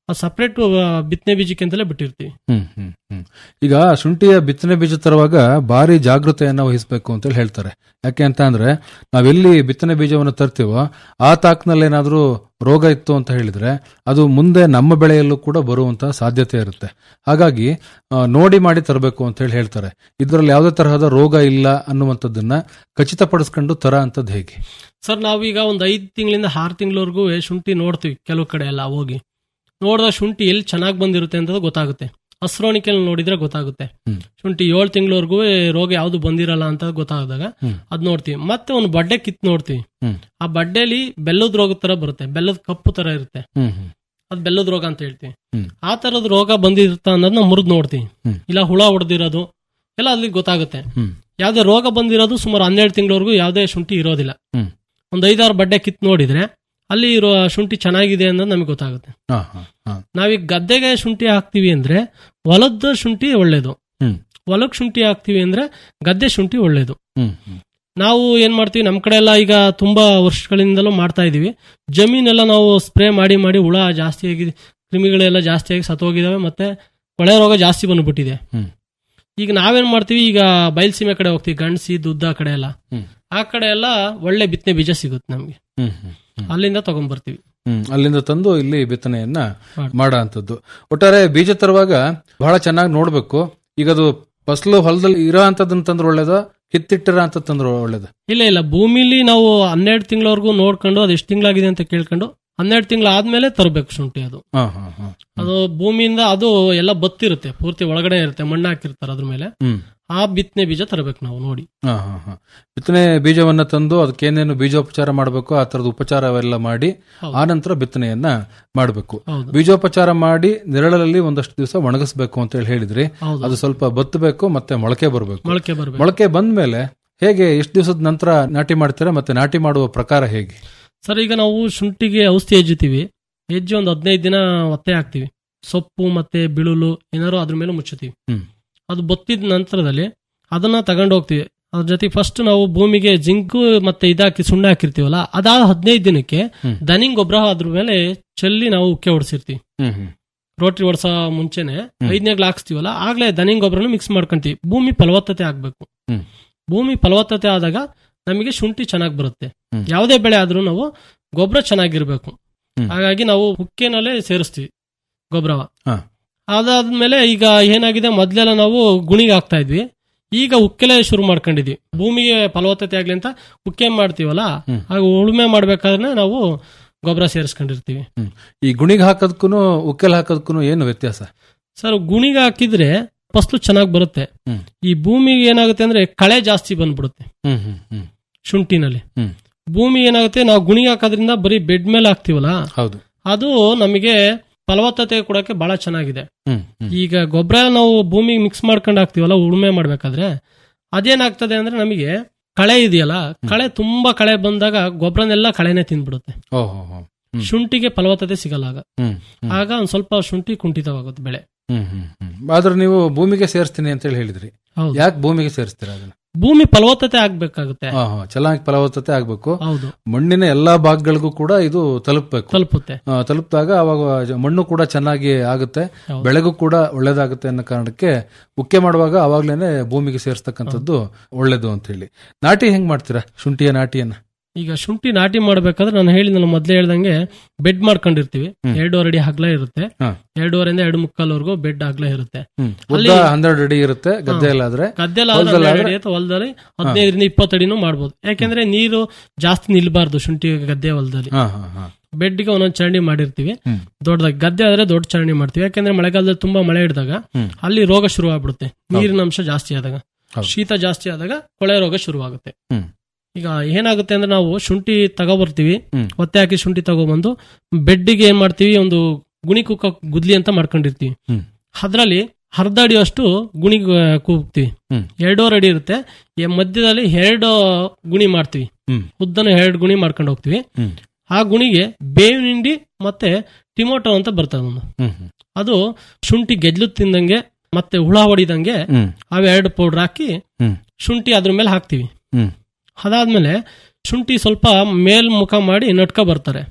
ಸಪರೇಟ್ ಬಿತ್ತನೆ ಬೀಜಕ್ಕೆ ಅಂತಲೇ ಬಿಟ್ಟಿರ್ತೀವಿ ಹ್ಮ್ ಹ್ಮ್ ಹ್ಮ್ ಈಗ ಶುಂಠಿಯ ಬಿತ್ತನೆ ಬೀಜ ತರುವಾಗ ಭಾರಿ ಜಾಗೃತೆಯನ್ನ ವಹಿಸಬೇಕು ಅಂತ ಹೇಳಿ ಹೇಳ್ತಾರೆ ಯಾಕೆ ಅಂತ ಅಂದ್ರೆ ನಾವೆಲ್ಲಿ ಬಿತ್ತನೆ ಬೀಜವನ್ನು ತರ್ತೀವೋ ಆ ತಾಕ್ನಲ್ಲಿ ಏನಾದ್ರೂ ರೋಗ ಇತ್ತು ಅಂತ ಹೇಳಿದ್ರೆ ಅದು ಮುಂದೆ ನಮ್ಮ ಬೆಳೆಯಲ್ಲೂ ಕೂಡ ಬರುವಂತಹ ಸಾಧ್ಯತೆ ಇರುತ್ತೆ ಹಾಗಾಗಿ ಆ, ನೋಡಿ ಮಾಡಿ ತರಬೇಕು ಅಂತ ಹೇಳಿ ಹೇಳ್ತಾರೆ ಇದರಲ್ಲಿ ಯಾವುದೇ ತರಹದ ರೋಗ ಇಲ್ಲ ಅನ್ನುವಂಥದ್ದನ್ನ ಖಚಿತಪಡಿಸ್ಕೊಂಡು ತರ ಅಂತದ್ದು ಹೇಗೆ ಸರ್ ನಾವೀಗ ಒಂದು ಐದು ತಿಂಗಳಿಂದ ಆರು ತಿಂಗಳವರೆಗೂ ಶುಂಠಿ ನೋಡ್ತೀವಿ ಕೆಲವು ಕಡೆ ಎಲ್ಲ ಹೋಗಿ ನೋಡಿದಾಗ ಶುಂಠಿ ಎಲ್ಲಿ ಚೆನ್ನಾಗಿ ಬಂದಿರುತ್ತೆ ಅಂತ ಗೊತ್ತಾಗುತ್ತೆ ಹಸ್ರೋಣಿಕೆಯಲ್ಲಿ ನೋಡಿದ್ರೆ ಗೊತ್ತಾಗುತ್ತೆ ಹ್ಮ್. ಶುಂಠಿ ಏಳು ತಿಂಗಳವರೆಗೂ ರೋಗ ಯಾವ್ದು ಬಂದಿರಲ್ಲ ಅಂತ ಗೊತ್ತಾದಾಗ ಹ್ಮ್. ಅದ್ ನೋಡ್ತೀವಿ ಮತ್ತೆ ಒಂದು ಬಡ್ಡೆ ಕಿತ್ ನೋಡ್ತೀವಿ ಹ್ಮ್. ಆ ಬಡ್ಡೆಲಿ ಬೆಲ್ಲದ ರೋಗದ ತರ ಬರುತ್ತೆ ಬೆಲ್ಲದ ಕಪ್ಪು ತರ ಇರುತ್ತೆ ಹ್ಮ್ ಹ್ಮ್ ಅದ್ ಬೆಲ್ಲದ ರೋಗ ಅಂತ ಹೇಳ್ತೀವಿ ಹ್ಮ್. ಆ ತರದ ರೋಗ ಬಂದಿರುತ್ತ ಅನ್ನೋದನ್ನ ಮುರಿದ್ ನೋಡ್ತೀವಿ ಹ್ಮ್. ಇಲ್ಲ ಹುಳ ಹೊಡೆದಿರೋದು ಎಲ್ಲ ಅಲ್ಲಿ ಗೊತ್ತಾಗುತ್ತೆ ಹ್ಮ್. ಯಾವ್ದೇ ರೋಗ ಬಂದಿರೋದು ಸುಮಾರು ಹನ್ನೆರಡು ತಿಂಗಳವರೆಗೂ ಯಾವ್ದೇ ಶುಂಠಿ ಇರೋದಿಲ್ಲ ಹ್ಮ್. ಒಂದ್ ಐದಾರು ಬಡ್ಡೆ ಕಿತ್ ನೋಡಿದ್ರೆ ಅಲ್ಲಿ ಇರೋ ಶುಂಠಿ ಚೆನ್ನಾಗಿದೆ ಅನ್ನೋದು ನಮಗೆ ಗೊತ್ತಾಗುತ್ತೆ ಹಾ ಹಾ ಹಾ ನಾವೀಗ ಗದ್ದೆಗೆ ಶುಂಠಿ ಹಾಕ್ತಿವಿ ಅಂದ್ರೆ ಹೊಲದ ಶುಂಠಿ ಒಳ್ಳೇದು ಹ್ಮ್. ಹೊಲಕ್ ಶುಂಠಿ ಹಾಕ್ತಿವಿ ಅಂದ್ರೆ ಗದ್ದೆ ಶುಂಠಿ ಒಳ್ಳೇದು ಹ್ಮ್ ಹ್ಮ್ ನಾವು ಏನ್ ಮಾಡ್ತೀವಿ ನಮ್ ಕಡೆ ಎಲ್ಲ ಈಗ ತುಂಬಾ ವರ್ಷಗಳಿಂದಲೂ ಮಾಡ್ತಾ ಇದೀವಿ ಜಮೀನೆಲ್ಲ ನಾವು ಸ್ಪ್ರೇ ಮಾಡಿ ಮಾಡಿ ಹುಳ ಜಾಸ್ತಿ ಆಗಿ ಕ್ರಿಮಿಗಳೆಲ್ಲ ಜಾಸ್ತಿ ಆಗಿ ಸತ್ತೋಗಿದಾವೆ ಮತ್ತೆ ಕೊಳೆ ರೋಗ ಜಾಸ್ತಿ ಬಂದ್ಬಿಟ್ಟಿದೆ ಹ್ಮ್. ಈಗ ನಾವೇನ್ ಮಾಡ್ತೀವಿ ಈಗ ಬಯಲ್ಸೀಮೆ ಕಡೆ ಹೋಗ್ತೀವಿ ಗಂಡಸಿ ದುದ್ದ ಕಡೆ ಎಲ್ಲ ಹ್ಮ್. ಆ ಕಡೆ ಎಲ್ಲ ಒಳ್ಳೆ ಬಿತ್ತನೆ ಬೀಜ ಸಿಗುತ್ತೆ ನಮ್ಗೆ ಹ್ಮ್ ಹ್ಮ್ ಹ್ಮ್ ಅಲ್ಲಿಂದ ತಗೊಂಡ್ ಬರ್ತೀವಿ ಹ್ಮ್ ಅಲ್ಲಿಂದ ತಂದು ಇಲ್ಲಿ ಬಿತ್ತನೆಯನ್ನ ಮಾಡಿ. ಮಾಡೋ ಅಂತದ್ದು ಒಟ್ಟಾರೆ ಬೀಜ ತರುವಾಗ ಬಹಳ ಚೆನ್ನಾಗಿ ನೋಡ್ಬೇಕು ಈಗ ಅದು ಫಸಲು ಹೊಲದಲ್ಲಿ ಇರೋ ಅಂತದನ್ನ ತಂದ್ರೆ ಒಳ್ಳೇದ ಕಿತ್ತಿಟ್ಟಿರೋ ಅಂತ ತಂದ್ರೆ ಒಳ್ಳೇದ ಇಲ್ಲ ಇಲ್ಲ ಭೂಮಿಲಿ ನಾವು ಹನ್ನೆರಡು ತಿಂಗಳವರೆಗೂ ನೋಡ್ಕೊಂಡು ಅದು ಎಷ್ಟು ತಿಂಗಳಾಗಿದೆ ಅಂತ ಕೇಳ್ಕೊಂಡು ಹನ್ನೆರಡು ತಿಂಗಳು ಆದ್ಮೇಲೆ ತರಬೇಕು ಶುಂಠಿ ಅದು ಹಾ ಹಾ ಹಾ ಅದು ಭೂಮಿಯಿಂದ ಅದು ಎಲ್ಲ ಬತ್ತಿರುತ್ತೆ ಪೂರ್ತಿ ಒಳಗಡೆ ಇರುತ್ತೆ ಮಣ್ಣು ಹಾಕಿರ್ತಾರೆ ಅದ್ರ ಮೇಲೆ ಹ್ಮ್ ಆ ಬಿತ್ತನೆ ಬೀಜ ತರಬೇಕು ನಾವು ನೋಡಿ ಹಾ ಹಾ ಹಾ ಬಿತ್ತನೆ ಬೀಜವನ್ನ ತಂದು ಅದಕ್ಕೆ ಏನೇನು ಬೀಜೋಪಚಾರ ಮಾಡಬೇಕು ಆ ತರದ ಉಪಚಾರವೆಲ್ಲ ಮಾಡಿ ಹೌದು. ಆ ನಂತರ ಬಿತ್ತನೆಯನ್ನ ಮಾಡಬೇಕು ಹೌದು ಬೀಜೋಪಚಾರ ಮಾಡಿ ನೆರಳಲ್ಲಿ ಒಂದಷ್ಟು ದಿವಸ ಒಣಗಿಸ್ಬೇಕು ಅಂತ ಹೇಳಿ ಹೇಳಿದ್ರಿ ಹೌದು ಅದು ಸ್ವಲ್ಪ ಬತ್ತಬೇಕು ಮತ್ತೆ ಮೊಳಕೆ ಬರಬೇಕು ಮೊಳಕೆ ಬರ್ಬೇಕು ಮೊಳಕೆ ಬಂದ್ಮೇಲೆ ಹೇಗೆ ಎಷ್ಟು ದಿವಸದ ನಂತರ ನಾಟಿ ಮಾಡ್ತೀರಾ ಮತ್ತೆ ನಾಟಿ ಮಾಡುವ ಪ್ರಕಾರ ಹೇಗೆ ಸರ್ ಈಗ ನಾವು ಶುಂಠಿಗೆ ಔಷಧಿ ಹೆಜ್ಜುತ್ತೀವಿ ಹೆಜ್ಜೆ ಒಂದು ಹದಿನೈದು ದಿನ ಒತ್ತೆ ಹಾಕ್ತಿವಿ ಸೊಪ್ಪು ಮತ್ತೆ ಬಿಳುಲು ಏನಾದ್ರು ಅದ್ರ ಮೇಲೆ ಮುಚ್ಚುತ್ತೀವಿ ಹ್ಮ್. ಅದು ಬತ್ತಿದ ನಂತರದಲ್ಲಿ ಅದನ್ನ ತಗೊಂಡು ಹೋಗ್ತೀವಿ ಅದ್ರ ಜೊತೆ ಫಸ್ಟ್ ನಾವು ಭೂಮಿಗೆ ಜಿಂಕು ಮತ್ತೆ ಇದಾಕಿ ಸುಣ್ಣ ಹಾಕಿರ್ತೀವಲ್ಲ ಅದಾದ ಹದಿನೈದು ದಿನಕ್ಕೆ ಹ್ಮ್. ದನಿಂಗ್ ಗೊಬ್ಬರ ಅದ್ರ ಮೇಲೆ ಚೆಲ್ಲಿ ನಾವು ಉಕ್ಕೆ ಹೊಡ್ಸಿರ್ತೀವಿ ಹ್ಮ್ ಹ್ಮ್ ರೋಟ್ರಿ ಹೊಡ್ಸೋ ಮುಂಚೆನೆ ಐದನೇಗ್ಲು ಹಾಕ್ಸ್ತೀವಲ್ಲ ಆಗ್ಲೇ ದನಿಂಗ್ ಗೊಬ್ಬರನ ಮಿಕ್ಸ್ ಮಾಡ್ಕೊಂತೀವಿ ಭೂಮಿ ಫಲವತ್ತತೆ ಆಗ್ಬೇಕು ಹ್ಮ್. ಭೂಮಿ ಫಲವತ್ತತೆ ಆದಾಗ ನಮಗೆ ಶುಂಠಿ ಚೆನ್ನಾಗಿ ಬರುತ್ತೆ ಹ್ಮ್. ಯಾವುದೇ ಬೆಳೆ ಆದ್ರೂ ನಾವು ಗೊಬ್ಬರ ಚೆನ್ನಾಗಿರ್ಬೇಕು ಹ್ಮ್. ಹಾಗಾಗಿ ನಾವು ಹುಕ್ಕೆನಲ್ಲೇ ಸೇರಿಸ್ತೀವಿ ಗೊಬ್ಬರವ ಹಾ. ಅದಾದ್ಮೇಲೆ ಈಗ ಏನಾಗಿದೆ ಮೊದ್ಲೆಲ್ಲ ನಾವು ಗುಣಿಗೆ ಹಾಕ್ತಾ ಇದ್ವಿ ಈಗ ಉಕ್ಕೆಲೆ ಶುರು ಮಾಡ್ಕೊಂಡಿದ್ವಿ ಭೂಮಿಗೆ ಫಲವತ್ತತೆ ಆಗ್ಲಿ ಅಂತ ಉಕ್ಕೆ ಮಾಡ್ತೀವಲ್ಲ ಹ್ಮ್. ಆಗ ಉಳುಮೆ ಮಾಡ್ಬೇಕಾದ್ರೆ ನಾವು ಗೊಬ್ಬರ ಸೇರಿಸ್ಕೊಂಡಿರ್ತೀವಿ ಈ ಗುಣಿಗೆ ಹಾಕೋದಕ್ಕೂ ಉಕ್ಕೆಲ್ ಹಾಕೋದಕ್ಕೂ ಏನು ವ್ಯತ್ಯಾಸ ಸರ್ ಗುಣಿಗೆ ಹಾಕಿದ್ರೆ ಫಸ್ಲು ಚೆನ್ನಾಗಿ ಬರುತ್ತೆ ಹ್ಮ್. ಈ ಭೂಮಿಗೆ ಏನಾಗುತ್ತೆ ಅಂದ್ರೆ ಕಳೆ ಜಾಸ್ತಿ ಬಂದ್ಬಿಡುತ್ತೆ ಹ್ಮ್ ಹ್ಮ್ ಹ್ಮ್ ಶುಂಠಿನಲ್ಲಿ ಹ್ಮ್. ಭೂಮಿ ಏನಾಗುತ್ತೆ ನಾವು ಗುಣಿಗೆ ಹಾಕೋದ್ರಿಂದ ಬರೀ ಬೆಡ್ ಮೇಲೆ ಹಾಕ್ತಿವಲ್ಲ ಹೌದು ಅದು ನಮಗೆ ಫಲವತ್ತತೆ ಕೊಡಕ್ಕೆ ಬಹಳ ಚೆನ್ನಾಗಿದೆ ಹ್ಮ್ ಹ್ಮ್ ಈಗ ಗೊಬ್ಬರ ನಾವು ಭೂಮಿಗೆ ಮಿಕ್ಸ್ ಮಾಡ್ಕೊಂಡು ಹಾಕ್ತಿವಲ್ಲ ಉಳುಮೆ ಮಾಡ್ಬೇಕಾದ್ರೆ ಅದೇನಾಗ್ತದೆ ಅಂದ್ರೆ ನಮಗೆ ಕಳೆ ಇದೆಯಲ್ಲ ಕಳೆ ತುಂಬಾ ಕಳೆ ಬಂದಾಗ ಗೊಬ್ಬರನೆಲ್ಲ ಕಳೆನೆ ತಿಂದ್ಬಿಡುತ್ತೆ ಓಹೋ ಹೋ ಹ್ಮ್. ಶುಂಠಿಗೆ ಫಲವತ್ತತೆ ಸಿಗಲ್ಲ ಆಗ ಹ್ಮ್ ಹ್ಮ್ ಆಗ ಒಂದ್ ಸ್ವಲ್ಪ ಶುಂಠಿ ಕುಂಠಿತವಾಗುತ್ತೆ ಬೆಳೆ ಹ್ಮ್ ಹ್ಮ್ ಹ್ಮ್ ಆದ್ರೆ ನೀವು ಭೂಮಿಗೆ ಸೇರಿಸ್ತೀನಿ ಅಂತ ಹೇಳಿ ಹೇಳಿದ್ರಿ ಹೌದು ಯಾಕೆ ಭೂಮಿಗೆ ಸೇರಿಸ್ತೀರಾ ಅದನ್ನ ಭೂಮಿ ಫಲವತ್ತತೆ ಆಗ್ಬೇಕಾಗುತ್ತೆ ಹಾ ಹಾ ಚೆನ್ನಾಗಿ ಫಲವತ್ತತೆ ಆಗ್ಬೇಕು ಹೌದು ಮಣ್ಣಿನ ಎಲ್ಲಾ ಭಾಗಗಳಿಗೂ ಕೂಡ ಇದು ತಲುಪಬೇಕು ತಲುಪುತ್ತೆ ತಲುಪಿದಾಗ ಅವಾಗ ಜ- ಮಣ್ಣು ಕೂಡ ಚೆನ್ನಾಗಿ ಆಗುತ್ತೆ ಹೌದು. ಬೆಳೆಗೂ ಕೂಡ ಒಳ್ಳೇದಾಗುತ್ತೆ ಅನ್ನೋ ಕಾರಣಕ್ಕೆ ಉಕ್ಕೆ ಮಾಡುವಾಗ ಅವಾಗ್ಲೇನೆ ಭೂಮಿಗೆ ಸೇರಿಸ್ತಕ್ಕಂಥದ್ದು ಒಳ್ಳೇದು ಅಂತ ಹೇಳಿ ನಾಟಿ ಹೆಂಗ್ ಮಾಡ್ತೀರಾ ಶುಂಠಿಯ ನಾಟಿಯನ್ನ ಈಗ ಶುಂಠಿ ನಾಟಿ ಮಾಡ್ಬೇಕಾದ್ರೆ ನಾನು ಹೇಳಿ ನಾನು ಮೊದ್ಲೇ ಹೇಳ್ದಂಗೆ ಬೆಡ್ ಮಾಡ್ಕೊಂಡಿರ್ತೀವಿ ಹ್ಮ್. ಎರಡೂವರೆ ಅಡಿ ಹಗ್ಲ ಇರುತ್ತೆ ಹಾ. ಎರಡೂವರೆಯಿಂದ ಎರಡು ಮುಕ್ಕಾಲ್ವರೆಗೂ ಬೆಡ್ ಹಗ್ಲ ಇರುತ್ತೆ ಹ್ಮ್ ಅಲ್ಲಿ- ಉದ್ದ ಹನ್ನೆರಡು ಅಡಿ ಇರುತ್ತೆ ಗದ್ದೆಯಲ್ಲಾದ್ರೆ ಗದ್ದೆಲ್ಲ ಹೊಲ್ದಲ್ಲಿ ಆದ್ರೆ- ಹೊಲದಲ್ಲಿ ಹದಿನೈದರಿಂದ ಇಪ್ಪತ್ತು ಅಡಿನೂ ಮಾಡ್ಬೋದು ಯಾಕೆಂದ್ರೆ ನೀರು ಜಾಸ್ತಿ ನಿಲ್ಬಾರ್ದು ಶುಂಠಿ ಗದ್ದೆ ಹೊಲದಲ್ಲಿ ಹಾ ಹಾ ಹಾ ಬೆಡ್ಗೆ ಒಂದೊಂದು ಚರಂಡಿ ಮಾಡಿರ್ತೀವಿ ಹ್ಮ್. ದೊಡ್ಡದಾಗಿ ಗದ್ದೆ ಆದ್ರೆ ದೊಡ್ಡ ಚರಂಡಿ ಮಾಡ್ತೀವಿ ಯಾಕೆಂದ್ರೆ ಮಳೆಗಾಲದಲ್ಲಿ ತುಂಬಾ ಮಳೆ ಹಿಡಿದಾಗ ಹ್ಮ್. ಅಲ್ಲಿ ರೋಗ ಶುರು ಆಗ್ಬಿಡುತ್ತೆ ನೀರಿನ ಅಂಶ ಜಾಸ್ತಿ ಆದಾಗ ಹೌದು. ಶೀತ ಜಾಸ್ತಿ ಆದಾಗ ಕೊಳೆ ರೋಗ ಶುರುವಾಗುತ್ತೆ ಹ್ಮ್. ಈಗ ಏನಾಗುತ್ತೆ ಅಂದ್ರೆ ನಾವು ಶುಂಠಿ ತಗೋಬರ್ತೀವಿ ಹ್ಮ್. ಒತ್ತೆ ಹಾಕಿ ಶುಂಠಿ ತಗೊಬಂದು ಬೆಡ್ಡಿಗೆ ಏನ್ ಮಾಡ್ತೀವಿ ಒಂದು ಗುಣಿ ಕುಕ್ಕ ಗುದ್ಲಿ ಅಂತ ಮಾಡ್ಕೊಂಡಿರ್ತೀವಿ ಹ್ಮ್. ಅದ್ರಲ್ಲಿ ಅರ್ಧ ಅಡಿಯಷ್ಟು ಗುಣಿ ಕೂಗ್ತೀವಿ ಹ್ಮ್. ಎರಡೂವರೆ ಅಡಿ ಇರುತ್ತೆ ಈ ಮಧ್ಯದಲ್ಲಿ ಎರಡು ಗುಣಿ ಮಾಡ್ತೀವಿ ಹ್ಮ್. ಉದ್ದನ ಎರಡು ಗುಣಿ ಮಾಡ್ಕೊಂಡು ಹೋಗ್ತೀವಿ ಹ್ಮ್. ಆ ಗುಣಿಗೆ ಬೇವಿನ ಹಿಂಡಿ ಮತ್ತೆ ಟಿಮೋಟೊ ಅಂತ ಬರ್ತದೆ ಒಂದು ಹ್ಮ್ ಹ್ಮ್ ಅದು ಶುಂಠಿ ಗೆಜ್ಲು ತಿಂದಂಗೆ ಮತ್ತೆ ಹುಳ ಹೊಡಿದಂಗೆ ಹ್ಮ್ ಅವೆರಡು ಪೌಡರ್ ಹಾಕಿ ಹ್ಮ್. ಶುಂಠಿ ಅದ್ರ ಮೇಲೆ ಹಾಕ್ತಿವಿ ಹ್ಮ್. ಅದಾದ್ಮೇಲೆ ಶುಂಠಿ ಸ್ವಲ್ಪ ಮೇಲ್ ಮುಖ ಮಾಡಿ ನಟ್ಕ ಬರ್ತಾರೆ ಹ್ಮ್.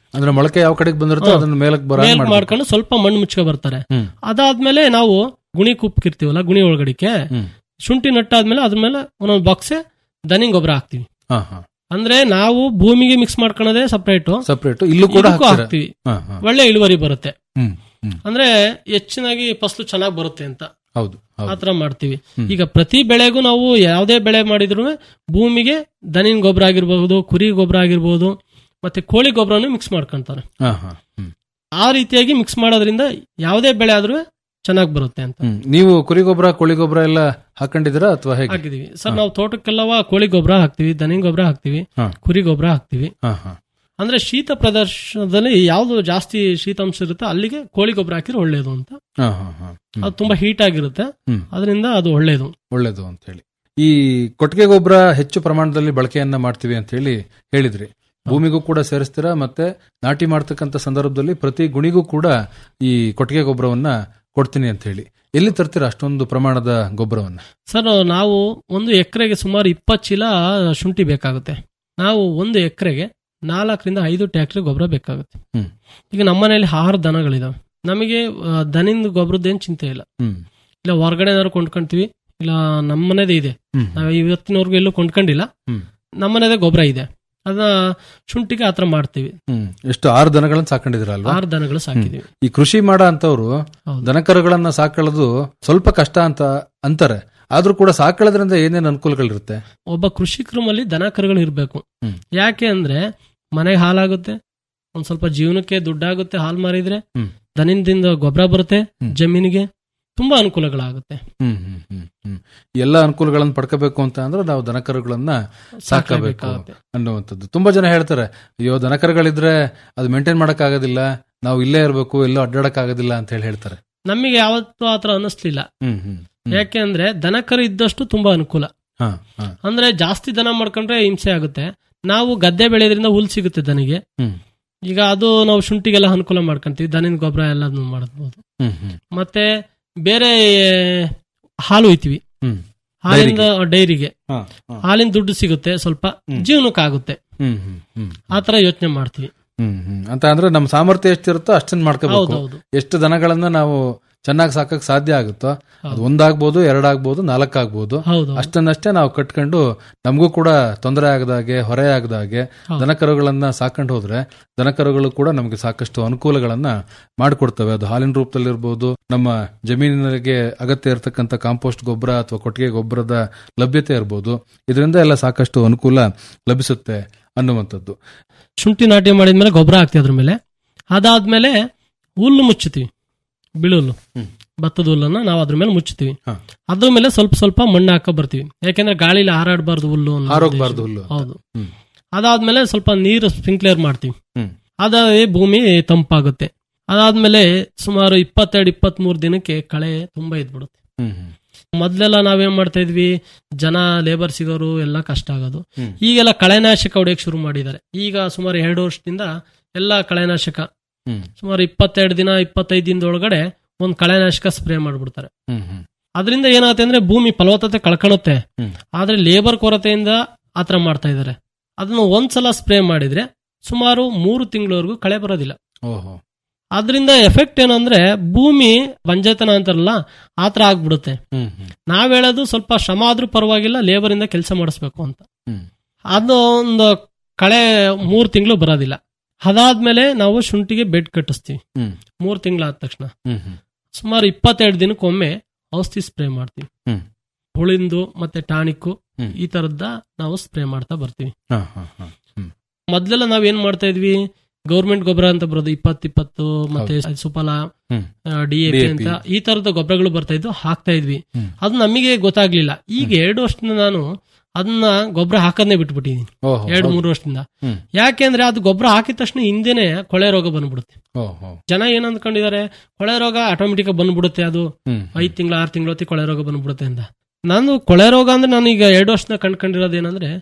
ಅಂದ್ರೆ ಮೊಳಕೆ ಯಾವ ಕಡೆಗೆ ಬಂದಿರುತ್ತೋ ಅದನ್ನ ಮೇಲಕ್ಕೆ ಬರ ಮೇಲ್ ಮಾಡ್ಕೊಂಡು ಸ್ವಲ್ಪ ಮಣ್ಣು ಮುಚ್ಕೊ ಬರ್ತಾರೆ ಹ್ಮ್. ಅದಾದ್ಮೇಲೆ ನಾವು ಗುಣಿ ಕುಪ್ಕಿರ್ತೀವಲ್ಲ ಗುಣಿ ಒಳಗಡಿಕೆ ಹ್ಮ್. ಶುಂಠಿ ನಟ್ಟಾದ್ಮೇಲೆ ಅದ್ರ ಮೇಲೆ ಒಂದೊಂದು ಬಾಕ್ಸೆ ದನಿ ಗೊಬ್ಬರ ಹಾಕ್ತಿವಿ ಹಾ ಹಾ ಅಂದ್ರೆ ನಾವು ಭೂಮಿಗೆ ಮಿಕ್ಸ್ ಮಾಡ್ಕೊಳ್ಳೋದೇ ಸಪರೇಟ್ ಸಪ್ರೇಟ್ ಇಲ್ಲೂ ಕೂಡ ಹಾಕ್ತೀರಾ? ಹಾಕ್ತಿವಿ ಹಾ, ಹಾ. ಒಳ್ಳೆ ಇಳುವರಿ ಬರುತ್ತೆ ಹ್ಮ್ ಹ್ಮ್ ಅಂದ್ರೆ ಹೆಚ್ಚಿನಾಗಿ ಫಸಲು ಚೆನ್ನಾಗಿ ಬರುತ್ತೆ ಅಂತ ಹೌದು ಹೌದು. ಆತರ ಮಾಡ್ತೀವಿ ಈಗ ಪ್ರತಿ ಬೆಳೆಗೂ ನಾವು ಯಾವುದೇ ಬೆಳೆ ಮಾಡಿದ್ರು ಭೂಮಿಗೆ ದನಿನ ಗೊಬ್ಬರ ಆಗಿರ್ಬಹುದು ಕುರಿ ಗೊಬ್ಬರ ಆಗಿರ್ಬೋದು ಮತ್ತೆ ಕೋಳಿ ಗೊಬ್ಬರನು ಮಿಕ್ಸ್ ಮಾಡ್ಕೊಂತಾರೆ ಹಾ ಹಾ ಹ್ಮ್ ಆ ರೀತಿಯಾಗಿ ಮಿಕ್ಸ್ ಮಾಡೋದ್ರಿಂದ ಯಾವುದೇ ಬೆಳೆ ಆದ್ರೂ ಚೆನ್ನಾಗಿ ಬರುತ್ತೆ ಅಂತ ಹ್ಮ್ ನೀವು ಕುರಿ ಗೊಬ್ಬರ ಕೋಳಿ ಗೊಬ್ಬರ ಎಲ್ಲ ಹಾಕೊಂಡಿದ್ದೀರಾ ಅಥವಾ ಹೇಗೆ ಹಾಕಿದೀವಿ ಸರ್ ನಾವು ತೋಟಕ್ಕೆಲ್ಲವ ಕೋಳಿ ಗೊಬ್ಬರ ಹಾಕ್ತಿವಿ ದನಿನ ಗೊಬ್ಬರ ಹಾಕ್ತಿವಿ ಹಾ. ಕುರಿ ಗೊಬ್ಬರ ಹಾಕ್ತಿವಿ ಹಾ ಹಾ ಅಂದ್ರೆ ಶೀತ ಪ್ರದರ್ಶನದಲ್ಲಿ ಯಾವ್ದು ಜಾಸ್ತಿ ಶೀತಾಂಶ ಇರುತ್ತೆ ಅಲ್ಲಿಗೆ ಕೋಳಿ ಗೊಬ್ಬರ ಹಾಕಿದ್ರೆ ಒಳ್ಳೇದು ಅಂತ ಹಾ ಹಾ ಹಾ ಹ್ಮ್. ಅದು ತುಂಬಾ ಹೀಟ್ ಆಗಿರುತ್ತೆ ಹ್ಮ್. ಅದರಿಂದ ಅದು ಒಳ್ಳೇದು ಒಳ್ಳೇದು ಅಂತ ಹೇಳಿ ಈ ಕೊಟ್ಟಿಗೆ ಗೊಬ್ಬರ ಹೆಚ್ಚು ಪ್ರಮಾಣದಲ್ಲಿ ಬಳಕೆಯನ್ನ ಮಾಡ್ತೀವಿ ಅಂತ ಹೇಳಿ ಹೇಳಿದ್ರಿ ಭೂಮಿಗೂ ಕೂಡ ಸೇರಿಸ್ತೀರಾ ಮತ್ತೆ ನಾಟಿ ಮಾಡ್ತಕ್ಕಂಥ ಸಂದರ್ಭದಲ್ಲಿ ಪ್ರತಿ ಗುಣಿಗೂ ಕೂಡ ಈ ಕೊಟ್ಟಿಗೆ ಗೊಬ್ಬರವನ್ನ ಕೊಡ್ತೀನಿ ಅಂತ ಹೇಳಿ ಎಲ್ಲಿ ತರ್ತೀರಾ ಅಷ್ಟೊಂದು ಪ್ರಮಾಣದ ಗೊಬ್ಬರವನ್ನ ಸರ್ ನಾವು ಒಂದು ಎಕರೆಗೆ ಸುಮಾರು ಇಪ್ಪತ್ತು ಚೀಲ ಶುಂಠಿ ಬೇಕಾಗುತ್ತೆ ನಾವು ಒಂದು ಎಕರೆಗೆ ನಾಲ್ಕರಿಂದ ಐದು ಟ್ಯಾಕ್ಟ್ರಿ ಗೊಬ್ಬರ ಬೇಕಾಗುತ್ತೆ ಹ್ಮ್. ಈಗ ನಮ್ಮ ಮನೆಯಲ್ಲಿ ಆಹಾರ ದನಗಳಿದಾವೆ ನಮಗೆ ಆ, ದನಿಂದ ಗೊಬ್ಬರದ್ದೇನು ಚಿಂತೆ ಇಲ್ಲ ಹ್ಮ್ ಇಲ್ಲ ಹೊರಗಡೆ ಏನಾದ್ರು ಕೊಂಡ್ಕೊಂತೀವಿ ಇಲ್ಲ ನಮ್ಮ ಮನೆದೇ ಇದೆ ಹ್ಮ್. ನಾವು ಇವತ್ತಿನವರೆಗೂ ಎಲ್ಲೂ ಕೊಂಡ್ಕೊಂಡಿಲ್ಲ ಹ್ಮ್. ನಮ್ಮ ಮನೆದೇ ಗೊಬ್ಬರ ಇದೆ ಅದನ್ನ ಶುಂಠಿಗೆ ಆತರ ಮಾಡ್ತೀವಿ ಹ್ಮ್ ಎಷ್ಟು ಆರು ದನಗಳನ್ನ ಸಾಕೊಂಡಿದ್ದೀರಾ ಅಲ್ವಾ ಆರು ದನಗಳು ಸಾಕಿದೀವಿ ಈ ಕೃಷಿ ಮಾಡ ಅಂತವ್ರು ಹೌದು. ದನಕರುಗಳನ್ನ ಸಾಕೊಳ್ಳೋದು ಸ್ವಲ್ಪ ಕಷ್ಟ ಅಂತ ಅಂತಾರೆ ಆದ್ರೂ ಕೂಡ ಸಾಕೊಳ್ಳೋದ್ರಿಂದ ಏನೇನು ಅನುಕೂಲಗಳಿರುತ್ತೆ ಒಬ್ಬ ಕೃಷಿಕರಲ್ಲಿ ದನ ಕರುಗಳು ಇರಬೇಕು ಹ್ಮ್. ಯಾಕೆ ಅಂದ್ರೆ ಮನೆಗೆ ಹಾಲಾಗುತ್ತೆ ಒಂದ್ ಸ್ವಲ್ಪ ಜೀವನಕ್ಕೆ ದುಡ್ಡಾಗುತ್ತೆ ಹಾಲು ಮಾರಿದ್ರೆ ಹ್ಮ್. ದನಿಂದಿಂದ ಗೊಬ್ಬರ ಬರುತ್ತೆ ಹ್ಮ್. ಜಮೀನಿಗೆ ತುಂಬಾ ಅನುಕೂಲಗಳಾಗುತ್ತೆ ಹ್ಮ್ ಹ್ಮ್ ಹ್ಮ್ ಹ್ಮ್ ಎಲ್ಲ ಅನುಕೂಲಗಳನ್ನು ಪಡ್ಕೋಬೇಕು ಅಂತ ಅಂದ್ರೆ ನಾವು ದನಕರುಗಳನ್ನ ಸಾಕಬೇಕು ಸಾಕಬೇಕಾಗುತ್ತೆ. ಅನ್ನುವಂಥದ್ದು ತುಂಬಾ ಜನ ಹೇಳ್ತಾರೆ ಅಯ್ಯೋ ದನಕರುಗಳಿದ್ರೆ ಅದು ಮೇಂಟೈನ್ ಮಾಡಕ್ ಆಗೋದಿಲ್ಲ ನಾವು ಇಲ್ಲೇ ಇರಬೇಕು ಎಲ್ಲೋ ಅಡ್ಡಾಡಕ್ ಆಗೋದಿಲ್ಲ ಅಂತ ಹೇಳಿ ಹೇಳ್ತಾರೆ ನಮಗೆ ಯಾವತ್ತೂ ಆತರ ಅನ್ನಿಸ್ಲಿಲ್ಲ ಹ್ಮ್ ಹ್ಮ್ ಹ್ಮ್. ಯಾಕೆ ಅಂದ್ರೆ ದನಕರು ಇದ್ದಷ್ಟು ತುಂಬಾ ಅನುಕೂಲ ಹಾ, ಹಾ. ಅಂದ್ರೆ ಜಾಸ್ತಿ ದನ ಮಾಡ್ಕೊಂಡ್ರೆ ಹಿಂಸೆ ಆಗುತ್ತೆ ನಾವು ಗದ್ದೆ ಬೆಳೆಯೋದ್ರಿಂದ ಹುಲ್ ಸಿಗುತ್ತೆ ದನಿಗೆ ಹ್ಮ್. ಈಗ ಅದು ನಾವು ಶುಂಠಿಗೆಲ್ಲ ಅನುಕೂಲ ಮಾಡ್ಕೊಂತೀವಿ ದನಿನ ಗೊಬ್ಬರ ಎಲ್ಲ ಮಾಡಬಹುದು ಹ್ಮ್ ಹ್ಮ್ ಮತ್ತೆ ಬೇರೆ ಹಾಲು ಒಯ್ತೀವಿ ಹ್ಮ್ ಹಾಲಿಂದ ಡೈರಿಗೆ ಹಾ, ಹಾ. ಹಾಲಿನ ದುಡ್ಡು ಸಿಗುತ್ತೆ ಸ್ವಲ್ಪ ಜೀವನಕ್ಕಾಗುತ್ತೆ ಹ್ಮ್ ಹ್ಮ್ ಹ್ಮ್ ಆತರ ಯೋಚನೆ ಮಾಡ್ತೀವಿ ಹ್ಮ್ ಹ್ಮ್ ಅಂತ ಅಂದ್ರೆ ನಮ್ಮ ಸಾಮರ್ಥ್ಯ ಎಷ್ಟಿರುತ್ತೋ ಅಷ್ಟನ್ನ ಮಾಡ್ಕೋಬೇಕು ಹೌದೌದು. ಎಷ್ಟು ದನಗಳನ್ನ ನಾವು ಚೆನ್ನಾಗಿ ಸಾಕಕ್ ಸಾಧ್ಯ ಆಗುತ್ತೋ ಅದು ಒಂದಾಗ್ಬೋದು ಎರಡಾಗ್ಬೋದು ನಾಲ್ಕಾಗ್ಬೋದು ಹೌದು ಅಷ್ಟನ್ನಷ್ಟೇ ನಾವು ಕಟ್ಕೊಂಡು ನಮಗೂ ಕೂಡ ತೊಂದರೆ ಆಗದಾಗೆ ಹೊರೆ ಆಗದಾಗೆ ದನಕರುಗಳನ್ನ ಸಾಕೊಂಡು ಹೋದ್ರೆ ದನಕರುಗಳು ಕೂಡ ನಮಗೆ ಸಾಕಷ್ಟು ಅನುಕೂಲಗಳನ್ನ ಮಾಡಿಕೊಡ್ತವೆ ಅದು ಹಾಲಿನ ರೂಪದಲ್ಲಿರ್ಬೋದು ನಮ್ಮ ಜಮೀನಿಗೆ ಅಗತ್ಯ ಇರತಕ್ಕಂಥ ಕಾಂಪೋಸ್ಟ್ ಗೊಬ್ಬರ ಅಥವಾ ಕೊಟ್ಟಿಗೆ ಗೊಬ್ಬರದ ಲಭ್ಯತೆ ಇರ್ಬೋದು ಇದರಿಂದ ಎಲ್ಲ ಸಾಕಷ್ಟು ಅನುಕೂಲ ಲಭಿಸುತ್ತೆ ಅನ್ನುವಂಥದ್ದು ಶುಂಠಿ ನಾಟಿ ಮಾಡಿದ್ಮೇಲೆ ಗೊಬ್ಬರ ಹಾಕ್ತಿವಿ ಅದ್ರ ಮೇಲೆ ಅದಾದ್ಮೇಲೆ ಹುಲ್ಲು ಮುಚ್ಚುತ್ತೀವಿ ಬಿಳುಲ್ಲು ಹ್ಮ್. ಭತ್ತದ ಹುಲ್ಲನ್ನ ನಾವು ಅದ್ರ ಮೇಲೆ ಮುಚ್ಚುತ್ತೀವಿ ಹಾ. ಅದ್ರ ಮೇಲೆ ಸ್ವಲ್ಪ ಸ್ವಲ್ಪ ಮಣ್ಣು ಹಾಕ ಬರ್ತೀವಿ ಯಾಕೆಂದ್ರೆ ಗಾಳಿಲಿ ಹಾರಾಡಬಾರ್ದು ಹುಲ್ಲು ಅನ್ನೋ ಹಾರೋಗ್ಬಾರ್ದು ಉದ್ದೇಶ. ಹುಲ್ಲು ಅಂತ. ಹೌದು ಹ್ಮ್. ಅದಾದ್ಮೇಲೆ ಸ್ವಲ್ಪ ನೀರು ಸ್ಪ್ರಿಂಕ್ಲರ್ ಮಾಡ್ತೀವಿ ಹ್ಮ್. ಅದೇ ಭೂಮಿ ತಂಪಾಗುತ್ತೆ ಅದಾದ್ಮೇಲೆ ಸುಮಾರು ಇಪ್ಪತ್ತೆರಡು ಇಪ್ಪತ್ತ್ ಮೂರು ದಿನಕ್ಕೆ ಕಳೆ ತುಂಬಾ ಇದ್ಬಿಡುತ್ತೆ ಹ್ಮ್ ಹ್ಮ್ ಮೊದ್ಲೆಲ್ಲ ನಾವೇನ್ ಮಾಡ್ತಾ ಇದ್ವಿ ಜನ ಲೇಬರ್ ಸಿಗೋರು ಎಲ್ಲ ಕಷ್ಟ ಆಗೋದು ಹ್ಮ್. ಈಗೆಲ್ಲ ಕಳೆನಾಶಕ ಹೊಡೆಯಕ್ ಶುರು ಮಾಡಿದ್ದಾರೆ ಈಗ ಸುಮಾರು ಎರಡು ವರ್ಷದಿಂದ ಎಲ್ಲ ಕಳೆನಾಶಕ ಹ್ಮ್. ಸುಮಾರು ಇಪ್ಪತ್ತೆರಡು ದಿನ ಇಪ್ಪತ್ತೈದು ದಿನದೊಳಗಡೆ ಒಂದ್ ಕಳೆನಾಶಕ ಸ್ಪ್ರೇ ಮಾಡ್ಬಿಡ್ತಾರೆ ಹ್ಮ್ ಹ್ಮ್ ಅದರಿಂದ ಏನಾಗುತ್ತೆ ಅಂದ್ರೆ ಭೂಮಿ ಫಲವತ್ತತೆ ಕಳ್ಕೊಳುತ್ತೆ ಹ್ಮ್. ಆದ್ರೆ ಲೇಬರ್ ಕೊರತೆಯಿಂದ ಆತರ ಮಾಡ್ತಾ ಇದ್ದಾರೆ ಅದನ್ನ ಒಂದ್ಸಲ ಸ್ಪ್ರೇ ಮಾಡಿದ್ರೆ ಸುಮಾರು ಮೂರು ತಿಂಗಳವರೆಗೂ ಕಳೆ ಬರೋದಿಲ್ಲ ಓಹೋ ಅದರಿಂದ ಎಫೆಕ್ಟ್ ಏನಂದ್ರೆ ಭೂಮಿ ಬಂಜೆತನ ಅಂತಾರಲ್ಲ ಆತರ ಆಗ್ಬಿಡುತ್ತೆ ಹ್ಮ್ ಹ್ಮ್ ನಾವ್ ಹೇಳೋದು ಸ್ವಲ್ಪ ಶ್ರಮ ಆದ್ರೂ ಪರವಾಗಿಲ್ಲ ಲೇಬರ್ ಇಂದ ಕೆಲಸ ಮಾಡಿಸ್ಬೇಕು ಅಂತ ಹ್ಮ್. ಅದು ಒಂದು ಕಳೆ ಮೂರ್ ತಿಂಗಳು ಬರೋದಿಲ್ಲ ಅದಾದ್ಮೇಲೆ ನಾವು ಶುಂಠಿಗೆ ಬೆಡ್ ಕಟ್ಟಿಸ್ತೀವಿ ಹ್ಮ್. ಮೂರ್ ತಿಂಗಳಾದ ತಕ್ಷಣ ಹ್ಮ್ ಹ್ಮ್ ಸುಮಾರು ಇಪ್ಪತ್ತೆರಡು ದಿನಕ್ಕೊಮ್ಮೆ ಔಷಧಿ ಸ್ಪ್ರೇ ಮಾಡ್ತೀವಿ ಹ್ಮ್. ಹುಳಿಂದು ಮತ್ತೆ ಟಾನಿಕ್ಕು ಹ್ಮ್. ಈ ತರದ್ದ ನಾವು ಸ್ಪ್ರೇ ಮಾಡ್ತಾ ಬರ್ತೀವಿ ಹಾ ಹಾ ಹಾ ಹ್ಮ್ ಮೊದ್ಲೆಲ್ಲ ನಾವ್ ಏನ್ ಮಾಡ್ತಾ ಇದ್ವಿ ಗೌರ್ಮೆಂಟ್ ಗೊಬ್ಬರ ಅಂತ ಬರೋದು ಇಪ್ಪತ್ ಇಪ್ಪತ್ತು ಮತ್ತೆ ಸುಫಲ ಹ್ಮ್. D A P DAP. ಅಂತ ಈ ತರದ ಗೊಬ್ಬರಗಳು ಬರ್ತಾ ಇದ್ವು ಹಾಕ್ತಾ ಇದ್ವಿ ಹ್ಮ್. ಅದು ನಮಗೆ ಗೊತ್ತಾಗ್ಲಿಲ್ಲ ಈಗ ಎರಡು ವರ್ಷದಿಂದ ನಾನು ಅದನ್ನ ಗೊಬ್ಬರ ಹಾಕೋದನ್ನೇ ಬಿಟ್ಬಿಟ್ಟಿದೀನಿ ಓಹೋ ಎರಡು ಹೌದು. ಮೂರು ವರ್ಷದಿಂದ ಹ್ಮ್. ಯಾಕೆಂದ್ರೆ ಅದು ಗೊಬ್ಬರ ಹಾಕಿದ ತಕ್ಷಣ ಹಿಂದೆನೆ ಕೊಳೆ ರೋಗ ಬಂದ್ಬಿಡುತ್ತೆ ಓಹೋ ಜನ ಏನ್ ಅಂದ್ಕೊಂಡಿದ್ದಾರೆ ಕೊಳೆ ರೋಗ ಆಟೋಮೆಟಿಕ್ ಬಂದ್ಬಿಡುತ್ತೆ ಅದು ಹ್ಮ್ ಐದ್ ತಿಂಗಳು ಆರು ತಿಂಗಳು ಹೊತ್ತಿ ಕೊಳೆ ರೋಗ ಬಂದ್ಬಿಡುತ್ತೆ ಅಂತ ನಾನು ಕೊಳೆ ರೋಗ ಅಂದ್ರೆ ನಾನು ಈಗ ಎರಡು ವರ್ಷದ ಕಂಡ್ಕೊಂಡಿರೋದು ಏನಂದ್ರೆ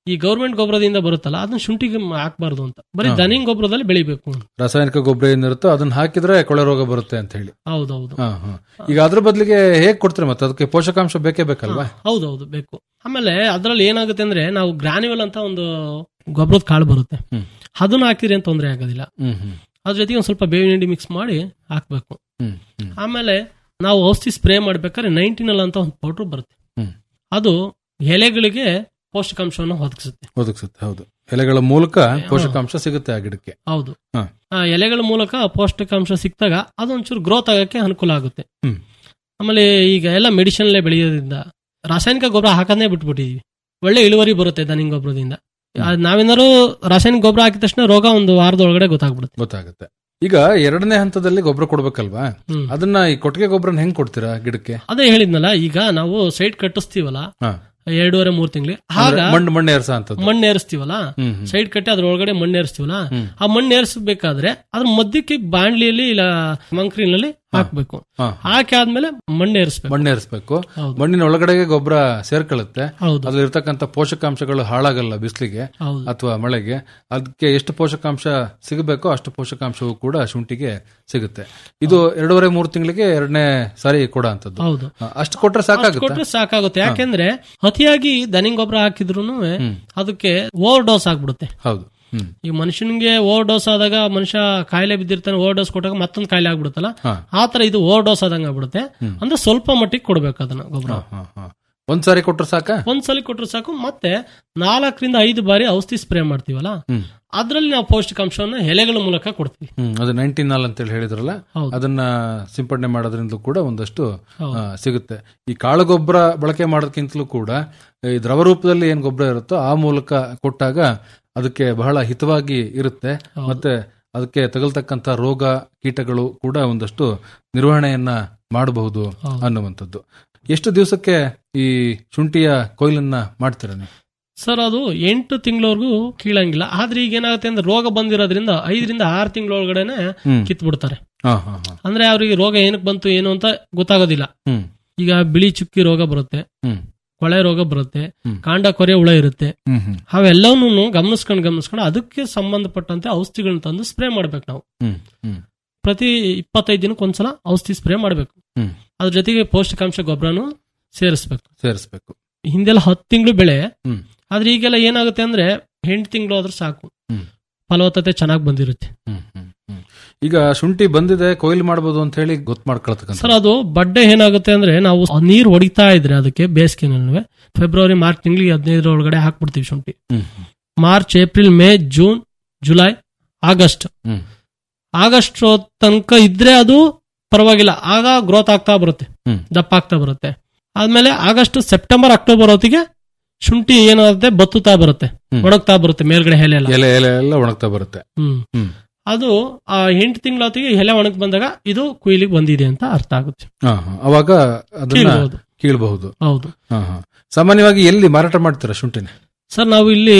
ಈ ಗೌರ್ಮೆಂಟ್ ಗೊಬ್ಬರದಿಂದ ಬರುತ್ತಲ್ಲ ಅದನ್ನ ಶುಂಠಿಗೆ ಹಾಕ್ಬಾರ್ದು ಅಂತ ಬರೀ ಹಾ. ದನಿಂಗ್ ಗೊಬ್ಬರದಲ್ಲಿ ಬೆಳಿಬೇಕು ರಾಸಾಯನಿಕ ಗೊಬ್ಬರ ಏನಿರುತ್ತೋ ಅದನ್ನ ಹಾಕಿದ್ರೆ ಕೊಳೆ ರೋಗ ಬರುತ್ತೆ ಅಂತ ಹೇಳಿ ಹೌದೌದು ಹಾ, ಹಾ. ಈಗ ಅದ್ರ ಬದಲಿಗೆ ಹೇಗ್ ಕೊಡ್ತೀರಾ ಮತ್ತೆ ಅದಕ್ಕೆ ಪೋಷಕಾಂಶ ಬೇಕೇ ಬೇಕಲ್ವಾ ಹೌದೌದು ಬೇಕು ಆಮೇಲೆ ಅದ್ರಲ್ಲಿ ಏನಾಗುತ್ತೆ ಅಂದ್ರೆ ನಾವು ಗ್ರಾನ್ಯುವಲ್ ಅಂತ ಒಂದು ಗೊಬ್ಬರದ ಕಾಳು ಬರುತ್ತೆ ಹ್ಮ್. ಅದನ್ನ ಹಾಕಿದ್ರೆ ಏನ್ ತೊಂದರೆ ಆಗೋದಿಲ್ಲ ಹ್ಮ್ ಹ್ಮ್ ಅದ್ರ ಜೊತೆಗೆ ಒಂದ್ ಸ್ವಲ್ಪ ಬೇವಿನ ಹಿಂಡಿ ಮಿಕ್ಸ್ ಮಾಡಿ ಹಾಕ್ಬೇಕು ಹ್ಮ್ ಹ್ಮ್ ಆಮೇಲೆ ನಾವು ಔಷಧಿ ಸ್ಪ್ರೇ ಮಾಡ್ಬೇಕಾದ್ರೆ ನೈನ್ಟೀನಲ್ ಅಂತ ಒಂದು ಪೌಡರ್ ಬರುತ್ತೆ ಹ್ಮ್. ಅದು ಎಲೆಗಳಿಗೆ ಪೌಷ್ಟಿಕಾಂಶವನ್ನು ಒದಗಿಸುತ್ತೆ ಒದಗಿಸುತ್ತೆ ಹೌದು ಎಲೆಗಳ ಮೂಲಕ ಪೋಷಕಾಂಶ ಸಿಗುತ್ತೆ ಆ ಗಿಡಕ್ಕೆ ಹೌದು ಹಾ. ಆ ಎಲೆಗಳ ಮೂಲಕ ಪೌಷ್ಟಿಕಾಂಶ ಸಿಕ್ತಾಗ ಅದೊಂಚೂರು ಗ್ರೋತ್ ಆಗಕ್ಕೆ ಅನುಕೂಲ ಆಗುತ್ತೆ ಹ್ಮ್. ಆಮೇಲೆ ಈಗ ಎಲ್ಲ ಮೆಡಿಸಿನ್ಲೇ ಬೆಳೆಯೋದ್ರಿಂದ ರಾಸಾಯನಿಕ ಗೊಬ್ಬರ ಹಾಕೋದೇ ಬಿಟ್ಬಿಟ್ಟಿದೀವಿ ಒಳ್ಳೆ ಇಳುವರಿ ಬರುತ್ತೆ ದನಿಂಗ್ ಗೊಬ್ಬರದಿಂದ ಅದ್ ನಾವೇನಾದ್ರು ರಾಸಾಯನಿಕ ಗೊಬ್ಬರ ಹಾಕಿದ ತಕ್ಷಣ ರೋಗ ಒಂದು ವಾರದೊಳಗಡೆ ಗೊತ್ತಾಗ್ಬಿಡುತ್ತೆ ಗೊತ್ತಾಗುತ್ತೆ ಈಗ ಎರಡನೇ ಹಂತದಲ್ಲಿ ಗೊಬ್ಬರ ಕೊಡ್ಬೇಕಲ್ವಾ ಹ್ಮ್. ಅದನ್ನ ಈ ಕೊಟ್ಟಿಗೆ ಗೊಬ್ಬರನ ಹೆಂಗ್ ಕೊಡ್ತೀರಾ ಗಿಡಕ್ಕೆ ಅದೇ ಹೇಳಿದ್ನಲ್ಲ ಈಗ ನಾವು ಸೈಡ್ ಕಟ್ಟಿಸ್ತೀವಲ್ಲ ಹಾ. ಎರಡೂವರೆ ಮೂರ್ ತಿಂಗಳಿಗೆ ಆಗ ಅಂದ್ರೆ ಮಣ್ಣು ಮಣ್ಣು ಏರ್ಸ ಅಂತದ್ದು ಮಣ್ಣು ಏರಿಸ್ತೀವಲ್ಲ ಹ್ಮ್ ಹ್ಮ್. ಸೈಡ್ ಕಟ್ಟಿ ಅದ್ರ ಒಳಗಡೆ ಮಣ್ಣು ಏರಿಸ್ತೀವಲ್ಲ ಹ್ಮ್. ಆ ಮಣ್ಣು ಏರಿಸಬೇಕಾದ್ರೆ ಅದ್ರ ಮಧ್ಯಕ್ಕೆ ಬಾಣ್ಲಿಯಲ್ಲಿ ಇಲ್ಲ ಮಂಕ್ರಿನಲ್ಲಿ ಹಾಕ್ಬೇಕು ಹಾ. ಹಾಕಿ ಆದ್ಮೇಲೆ ಮಣ್ಣು ಏರಿಸ್ಬೇಕು ಮಣ್ಣು ಏರಿಸ್ಬೇಕು ಹೌದು. ಮಣ್ಣಿನ ಒಳಗಡೆಗೆ ಗೊಬ್ಬರ ಸೇರ್ಕೊಳ್ಳುತ್ತೆ ಹೌದು ಅದ್ರಲ್ಲಿ ಇರ್ತಕ್ಕಂಥ ಪೋಷಕಾಂಶಗಳು ಹಾಳಾಗಲ್ಲ ಬಿಸಿಲಿಗೆ ಹೌದು ಅಥವಾ ಮಳೆಗೆ ಅದಕ್ಕೆ ಎಷ್ಟು ಪೋಷಕಾಂಶ ಸಿಗಬೇಕೋ ಅಷ್ಟು ಪೋಷಕಾಂಶವೂ ಕೂಡ ಶುಂಠಿಗೆ ಸಿಗುತ್ತೆ ಇದು ಎರಡೂವರೆ ಮೂರು ತಿಂಗಳಿಗೆ ಎರಡನೇ ಸಾರಿ ಕೊಡ ಅಂತದ್ದು ಹೌದು ಅಷ್ಟು ಕೊಟ್ರೆ ಅಷ್ಟ್ ಸಾಕಾಗುತ್ತೆ ಕೊಟ್ರೆ ಸಾಕಾಗುತ್ತೆ ಯಾಕೆಂದ್ರೆ ಅತಿಯಾಗಿ ದನಿಂಗ್ ಗೊಬ್ಬರ ಹಾಕಿದ್ರು ಹ್ಮ್. ಅದಕ್ಕೆ ಓವರ್ ಡೋಸ್ ಆಗ್ಬಿಡುತ್ತೆ ಹೌದು ಹ್ಮ್ ಈ ಮನುಷ್ಯನಿಗೆ ಓವರ್ ಡೋಸ್ ಆದಾಗ ಮನುಷ್ಯ ಕಾಯಿಲೆ ಬಿದ್ದಿರ್ತಾನೆ ಓವರ್ ಡೋಸ್ ಕೊಟ್ಟಾಗ ಮತ್ತೊಂದು ಕಾಯಿಲೆ ಆಗ್ಬಿಡುತ್ತಲ್ಲ ಹಾ. ಆತರ ಇದು ಓವರ್ ಡೋಸ್ ಆದಂಗ ಆಗ್ಬಿಡುತ್ತೆ ಅಂದ್ರೆ ಸ್ವಲ್ಪ ಮಟ್ಟಿಗೆ ಕೊಡ್ಬೇಕು ಅದನ್ನ ಗೊಬ್ಬರ ಹಾ, ಹಾ. ಒಂದ್ಸಾರಿ ಕೊಟ್ರೆ ಸಾಕ ಒಂದ್ಸಲಿ ಕೊಟ್ರೆ ಸಾಕು ಮತ್ತೆ ನಾಲ್ಕರಿಂದ ಐದು ಬಾರಿ ಔಷಧಿ ಸ್ಪ್ರೇ ಮಾಡ್ತೀವಲ್ಲ ಹ್ಮ್. ಅದ್ರಲ್ಲಿ ನಾವು ಪೌಷ್ಟಿಕಾಂಶವನ್ನ ಎಲೆಗಳ ಮೂಲಕ ಕೊಡ್ತೀವಿ ಹ್ಮ್ ಅದು ನೈನ್ಟೀನ್ ನಾಲ್ ಅಂತೇಳಿ ಹೇಳಿದ್ರಲ್ಲ ಹೌದು. ಅದನ್ನ ಸಿಂಪಡಣೆ ಮಾಡೋದ್ರಿಂದಲೂ ಕೂಡ ಒಂದಷ್ಟು ಹೌದು. ಆ, ಸಿಗುತ್ತೆ ಈ ಕಾಳು ಗೊಬ್ಬರ ಬಳಕೆ ಮಾಡೋದಕ್ಕಿಂತಲೂ ಕೂಡ ಈ ದ್ರವ ರೂಪದಲ್ಲಿ ಏನ್ ಗೊಬ್ಬರ ಇರುತ್ತೋ ಆ ಮೂಲಕ ಕೊಟ್ಟಾಗ ಅದಕ್ಕೆ ಬಹಳ ಹಿತವಾಗಿ ಇರುತ್ತೆ ಹೌದು. ಮತ್ತೆ ಅದಕ್ಕೆ ತಗಲ್ತಕ್ಕಂಥ ರೋಗ ಕೀಟಗಳು ಕೂಡ ಒಂದಷ್ಟು ನಿರ್ವಹಣೆಯನ್ನ ಮಾಡಬಹುದು ಹೌದು. ಅನ್ನುವಂಥದ್ದು ಎಷ್ಟು ದಿವಸಕ್ಕೆ ಈ ಶುಂಠಿಯ ಕೊಯ್ಲನ್ನ ಮಾಡ್ತೀರಾ ನೀವು ಸರ್ ಅದು ಎಂಟು ತಿಂಗಳವರೆಗೂ ಕೀಳಂಗಿಲ್ಲ ಆದ್ರೆ ಈಗ ಏನಾಗುತ್ತೆ ಅಂದ್ರೆ ರೋಗ ಬಂದಿರೋದ್ರಿಂದ ಐದರಿಂದ ಆರು ತಿಂಗಳೊಳಗಡೆನೆ ಹ್ಮ್. ಕಿತ್ ಬಿಡ್ತಾರೆ ಹಾ ಹಾ ಹಾ ಅಂದ್ರೆ ಅವ್ರಿಗೆ ರೋಗ ಏನಕ್ಕೆ ಬಂತು ಏನು ಅಂತ ಗೊತ್ತಾಗೋದಿಲ್ಲ ಹ್ಮ್ ಈಗ ಬಿಳಿ ಚುಕ್ಕಿ ರೋಗ ಬರುತ್ತೆ ಹ್ಮ್ ಕೊಳೆ ರೋಗ ಬರುತ್ತೆ ಹ್ಮ್. ಕಾಂಡ ಕೊರೆ ಹುಳ ಇರುತ್ತೆ ಹ್ಮ್ ಹ್ಮ್ ಅವೆಲ್ಲವನ್ನೂ ಗಮನಿಸ್ಕೊಂಡು ಗಮನಿಸ್ಕೊಂಡು ಅದಕ್ಕೆ ಸಂಬಂಧಪಟ್ಟಂತೆ ಔಷಧಿಗಳನ್ನ ತಂದು ಸ್ಪ್ರೇ ಮಾಡ್ಬೇಕು ನಾವು ಹ್ಮ್ ಹ್ಮ್ ಪ್ರತಿ ಇಪ್ಪತ್ತೈದು ದಿನಕ್ಕೆ ಒಂದ್ಸಲ ಔಷಧಿ ಸ್ಪ್ರೇ ಮಾಡ್ಬೇಕು ಹ್ಮ್. ಅದ್ರ ಜೊತೆಗೆ ಪೌಷ್ಟಿಕಾಂಶ ಗೊಬ್ಬರನು ಸೇರಿಸ್ಬೇಕು ಸೇರಿಸ್ಬೇಕು ಹಿಂದೆಲ್ಲ ಹತ್ತು ತಿಂಗಳು ಬೆಳೆ ಹ್ಮ್. ಆದ್ರೆ ಈಗೆಲ್ಲ ಏನಾಗುತ್ತೆ ಅಂದ್ರೆ ಎಂಟು ತಿಂಗಳು ಆದ್ರೂ ಸಾಕು ಹ್ಮ್. ಫಲವತ್ತತೆ ಚೆನ್ನಾಗಿ ಬಂದಿರುತ್ತೆ ಹ್ಮ್, ಹ್ಮ್, ಹ್ಮ್. ಈಗ ಶುಂಠಿ ಬಂದಿದೆ ಕೊಯ್ಲು ಮಾಡಬಹುದು ಅಂತ ಹೇಳಿ ಗೊತ್ತು ಮಾಡ್ಕೊಳ್ತಕ್ಕಂಥ ಸರ್ ಅದು ಬಡ್ಡೆ ಏನಾಗುತ್ತೆ ಅಂದ್ರೆ ನಾವು ನೀರು ಹೊಡಿತಾ ಇದ್ರೆ ಅದಕ್ಕೆ ಬೇಸಿಗೆನಲ್ವೇ ಫೆಬ್ರವರಿ ಮಾರ್ಚ್ ತಿಂಗಳಿಗೆ ಹದಿನೈದರ ಒಳಗಡೆ ಹಾಕ್ಬಿಡ್ತೀವಿ ಶುಂಠಿ ಹ್ಮ್, March April May June July August ಹ್ಮ್. ಆಗಸ್ಟ್ ತನಕ ಇದ್ರೆ ಅದು ಪರವಾಗಿಲ್ಲ ಆಗ ಗ್ರೋತ್ ಆಗ್ತಾ ಬರುತ್ತೆ ಹ್ಮ್. ದಪ್ಪ ಆಗ್ತಾ ಬರುತ್ತೆ ಆದ್ಮೇಲೆ ಆಗಸ್ಟ್ ಸೆಪ್ಟೆಂಬರ್ ಅಕ್ಟೋಬರ್ ಹೊತ್ತಿಗೆ ಶುಂಠಿ ಏನಾಗುತ್ತೆ ಬತ್ತುತ್ತಾ ಬರುತ್ತೆ ಹ್ಮ್. ಒಣಗ್ತಾ ಬರುತ್ತೆ ಮೇಲ್ಗಡೆ ಎಲೆ ಎಲ್ಲ ಎಲೆ ಎಲೆ ಎಲ್ಲ ಒಣಗ್ತಾ ಬರುತ್ತೆ ಹ್ಮ್ ಹ್ಮ್. ಅದು ಆ ಎಂಟು ತಿಂಗಳ ಹೊತ್ತಿಗೆ ಎಲೆ ಒಣಗ್ ಬಂದಾಗ ಇದು ಕುಯ್ಲಿಗೆ ಬಂದಿದೆ ಅಂತ ಅರ್ಥ ಆಗುತ್ತೆ ಹಾ, ಹಾ. ಅವಾಗ ಅದನ್ನ ಕೀಳ್ಬಹುದು. ಕೀಳ್ಬಹುದು ಹೌದು ಹಾ, ಹಾ. ಸಾಮಾನ್ಯವಾಗಿ ಎಲ್ಲಿ ಮಾರಾಟ ಮಾಡ್ತೀರಾ ಶುಂಠಿನ ಸರ್ ನಾವು ಇಲ್ಲಿ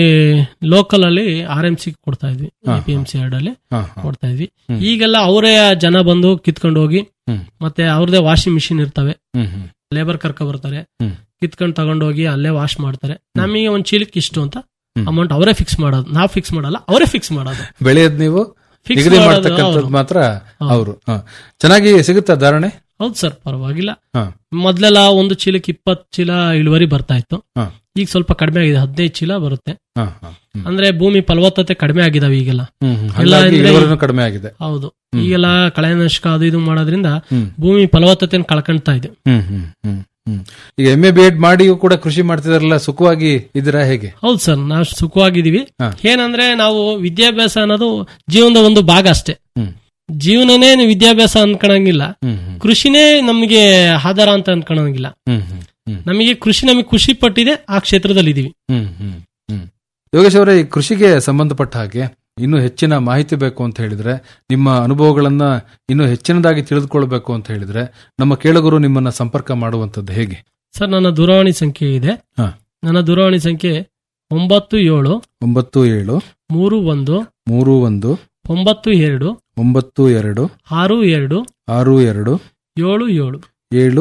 ಲೋಕಲ್ ಅಲ್ಲಿ ಆರ್ ಎಂ ಸಿ ಕೊಡ್ತಾ ಇದ್ವಿ ಹಾ, ಪಿ ಎಂ ಸಿ ಅಲ್ಲಿ ಹಾ, ಹಾ. ಕೊಡ್ತಾ ಇದ್ವಿ ಹ್ಮ್. ಈಗೆಲ್ಲ ಅವರೇ ಜನ ಬಂದು ಕಿತ್ಕೊಂಡು ಹೋಗಿ ಹ್ಮ್. ಮತ್ತೆ ಅವ್ರದೇ ವಾಷಿಂಗ್ ಮಿಷಿನ್ ಇರ್ತವೆ ಹ್ಮ್, ಹ್ಮ್. ಲೇಬರ್ ಕರ್ಕ ಬರ್ತಾರೆ ಹ್ಮ್. ಕಿತ್ಕೊಂಡು ತಗೊಂಡೋಗಿ ಅಲ್ಲೇ ವಾಶ್ ಮಾಡ್ತಾರೆ ನಮಗೆ ಒಂದ್ ಚೀಲಕ್ಕೆ ಇಷ್ಟು ಅಂತ ಹ್ಮ್. ಅಮೌಂಟ್ ಅವರೇ ಫಿಕ್ಸ್ ಮಾಡೋದು ನಾವು ಫಿಕ್ಸ್ ಮಾಡಲ್ಲ ಅವರೇ ಫಿಕ್ಸ್ ಮಾಡೋದು ಬೆಳೆಯೋದ್ ನೀವು Fix ನಿಗದಿ ಮಾಡೋದು ಮಾಡ್ತಕ್ಕಂಥದ್ದು ಅವ್ರು. ಮಾತ್ರ ಹೌದು. ಅವರು ಚೆನ್ನಾಗಿ ಸಿಗುತ್ತಾ ಧಾರಣೆ ಹೌದು ಸರ್ ಪರವಾಗಿಲ್ಲ ಹಾ. ಮೊದ್ಲೆಲ್ಲ ಒಂದು ಚೀಲಕ್ಕೆ ಇಪ್ಪತ್ತು ಚೀಲ ಇಳುವರಿ ಬರ್ತಾ ಇತ್ತು ಹಾ. ಈಗ ಸ್ವಲ್ಪ ಕಡಿಮೆ ಆಗಿದೆ ಹದಿನೈದು ಚೀಲ ಬರುತ್ತೆ ಹಾ, ಹಾ. ಹ್ಮ್. ಅಂದ್ರೆ ಭೂಮಿ ಫಲವತ್ತತೆ ಕಡಿಮೆ ಆಗಿದಾವೆ ಈಗೆಲ್ಲ ಹ್ಮ್, ಹ್ಮ್. ಎಲ್ಲ ಹಾಗಾಗಿ ಅಂದ್ರೆ- ಇಳುವರಿನೂ ಕಡಿಮೆ ಆಗಿದೆ ಹೌದು ಹ್ಮ್. ಈಗೆಲ್ಲ ಕಳೆನಾಶಕ ಅದು ಇದು ಮಾಡೋದ್ರಿಂದ ಹ್ಮ್. ಭೂಮಿ ಫಲವತ್ತತೆಯನ್ನು ಕಳ್ಕೊಂತಾ ಇದೆ ಹ್ಮ್ ಹ್ಮ್ ಹ್ಮ್ ಹ್ಮ್ ಈಗ ಎಂ ಎ ಬಿ ಎಡ್ ಮಾಡಿಯೂ ಕೂಡ ಕೃಷಿ ಮಾಡ್ತಿದಾರಲ್ಲ ಸುಖವಾಗಿ ಇದ್ದೀರಾ ಹೇಗೆ ಹೌದು ಸರ್ ನಾವು ಸುಖವಾಗಿದ್ದೀವಿ ಹಾ. ಏನಂದ್ರೆ ನಾವು ವಿದ್ಯಾಭ್ಯಾಸ ಅನ್ನೋದು ಜೀವನದ ಒಂದು ಭಾಗ ಅಷ್ಟೇ ಹ್ಮ್. ಜೀವನನೇ ವಿದ್ಯಾಭ್ಯಾಸ ಅನ್ಕೊಳಂಗಿಲ್ಲ ಹ್ಮ್ ಹ್ಮ್ ಕೃಷಿನೇ ನಮಗೆ ಆಧಾರ ಅಂತ ಅನ್ಕೊಳಂಗಿಲ್ಲ ಹ್ಮ್ ಹ್ಮ್ ಹ್ಮ್ ನಮಗೆ ಕೃಷಿ ನಮಗೆ ಖುಷಿ ಪಟ್ಟಿದೆ ಆ ಕ್ಷೇತ್ರದಲ್ಲಿ ಇದೀವಿ ಹ್ಮ್ ಹ್ಮ್ ಹ್ಮ್ ಯೋಗೇಶ್ ಅವರೇ ಈ ಕೃಷಿಗೆ ಸಂಬಂಧಪಟ್ಟ ಹಾಗೆ ಇನ್ನೂ ಹೆಚ್ಚಿನ ಮಾಹಿತಿ ಬೇಕು ಅಂತ ಹೇಳಿದ್ರೆ ನಿಮ್ಮ ಅನುಭವಗಳನ್ನ ಇನ್ನೂ ಹೆಚ್ಚಿನದಾಗಿ ತಿಳಿದುಕೊಳ್ಬೇಕು ಅಂತ ಹೇಳಿದ್ರೆ ನಮ್ಮ ಕೇಳುಗರು ನಿಮ್ಮನ್ನ ಸಂಪರ್ಕ ಮಾಡುವಂತದ್ದು ಹೇಗೆ ಸರ್ ನನ್ನ ದೂರವಾಣಿ ಸಂಖ್ಯೆ ಇದೆ ಹಾ. ನನ್ನ ದೂರವಾಣಿ ಸಂಖ್ಯೆ ಒಂಬತ್ತು ಏಳು ಒಂಬತ್ತು ಏಳು ಮೂರು ಒಂದು ಮೂರು ಒಂದು ಒಂಬತ್ತು ಎರಡು ಒಂಬತ್ತು ಎರಡು ಆರು ಎರಡು ಆರು ಎರಡು ಏಳು ಏಳು ಏಳು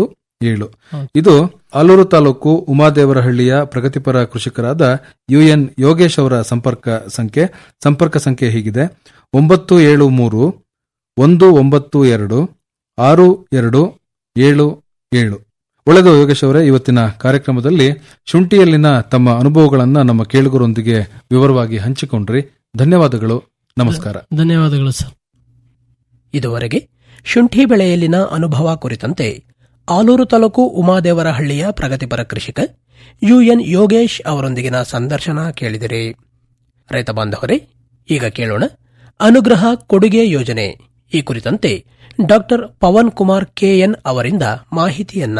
ಏಳು ಇದು ಆಲೂರು ತಾಲೂಕು ಉಮಾದೇವರಹಳ್ಳಿಯ ಪ್ರಗತಿಪರ ಕೃಷಿಕರಾದ ಯುಎನ್ ಯೋಗೇಶ್ ಅವರ ಸಂಪರ್ಕ ಸಂಖ್ಯೆ ಸಂಪರ್ಕ ಸಂಖ್ಯೆ ಹೀಗಿದೆ ಒಂಬತ್ತು ಏಳು ಮೂರು ಒಂದು ಒಂಬತ್ತು ಎರಡು ಆರು ಎರಡು ಏಳು ಏಳು ಒಳ್ಳೆದು ಯೋಗೇಶ್ ಅವರೇ ಇವತ್ತಿನ ಕಾರ್ಯಕ್ರಮದಲ್ಲಿ ಶುಂಠಿಯಲ್ಲಿನ ತಮ್ಮ ಅನುಭವಗಳನ್ನ ನಮ್ಮ ಕೇಳುಗರೊಂದಿಗೆ ವಿವರವಾಗಿ ಹಂಚಿಕೊಂಡ್ರಿ ಧನ್ಯವಾದಗಳು ನಮಸ್ಕಾರ ಧನ್ಯವಾದಗಳು ಸರ್ ಇದುವರೆಗೆ ಶುಂಠಿ ಬೆಳೆಯಲ್ಲಿನ ಅನುಭವ ಕುರಿತಂತೆ ಆಲೂರು ತಾಲೂಕು ಉಮಾದೇವರಹಳ್ಳಿಯ ಪ್ರಗತಿಪರ ಕೃಷಿಕ ಯುಎನ್ ಯೋಗೇಶ್ ಅವರೊಂದಿಗಿನ ಸಂದರ್ಶನ ಕೇಳಿದಿರಿ ರೈತ ಬಾಂಧವರೇ ಈಗ ಕೇಳೋಣ ಅನುಗ್ರಹ ಕೊಡುಗೆ ಯೋಜನೆ ಈ ಕುರಿತಂತೆ ಡಾಕ್ಟರ್ ಪವನ್ ಕುಮಾರ್ ಕೆಎನ್ ಅವರಿಂದ ಮಾಹಿತಿಯನ್ನ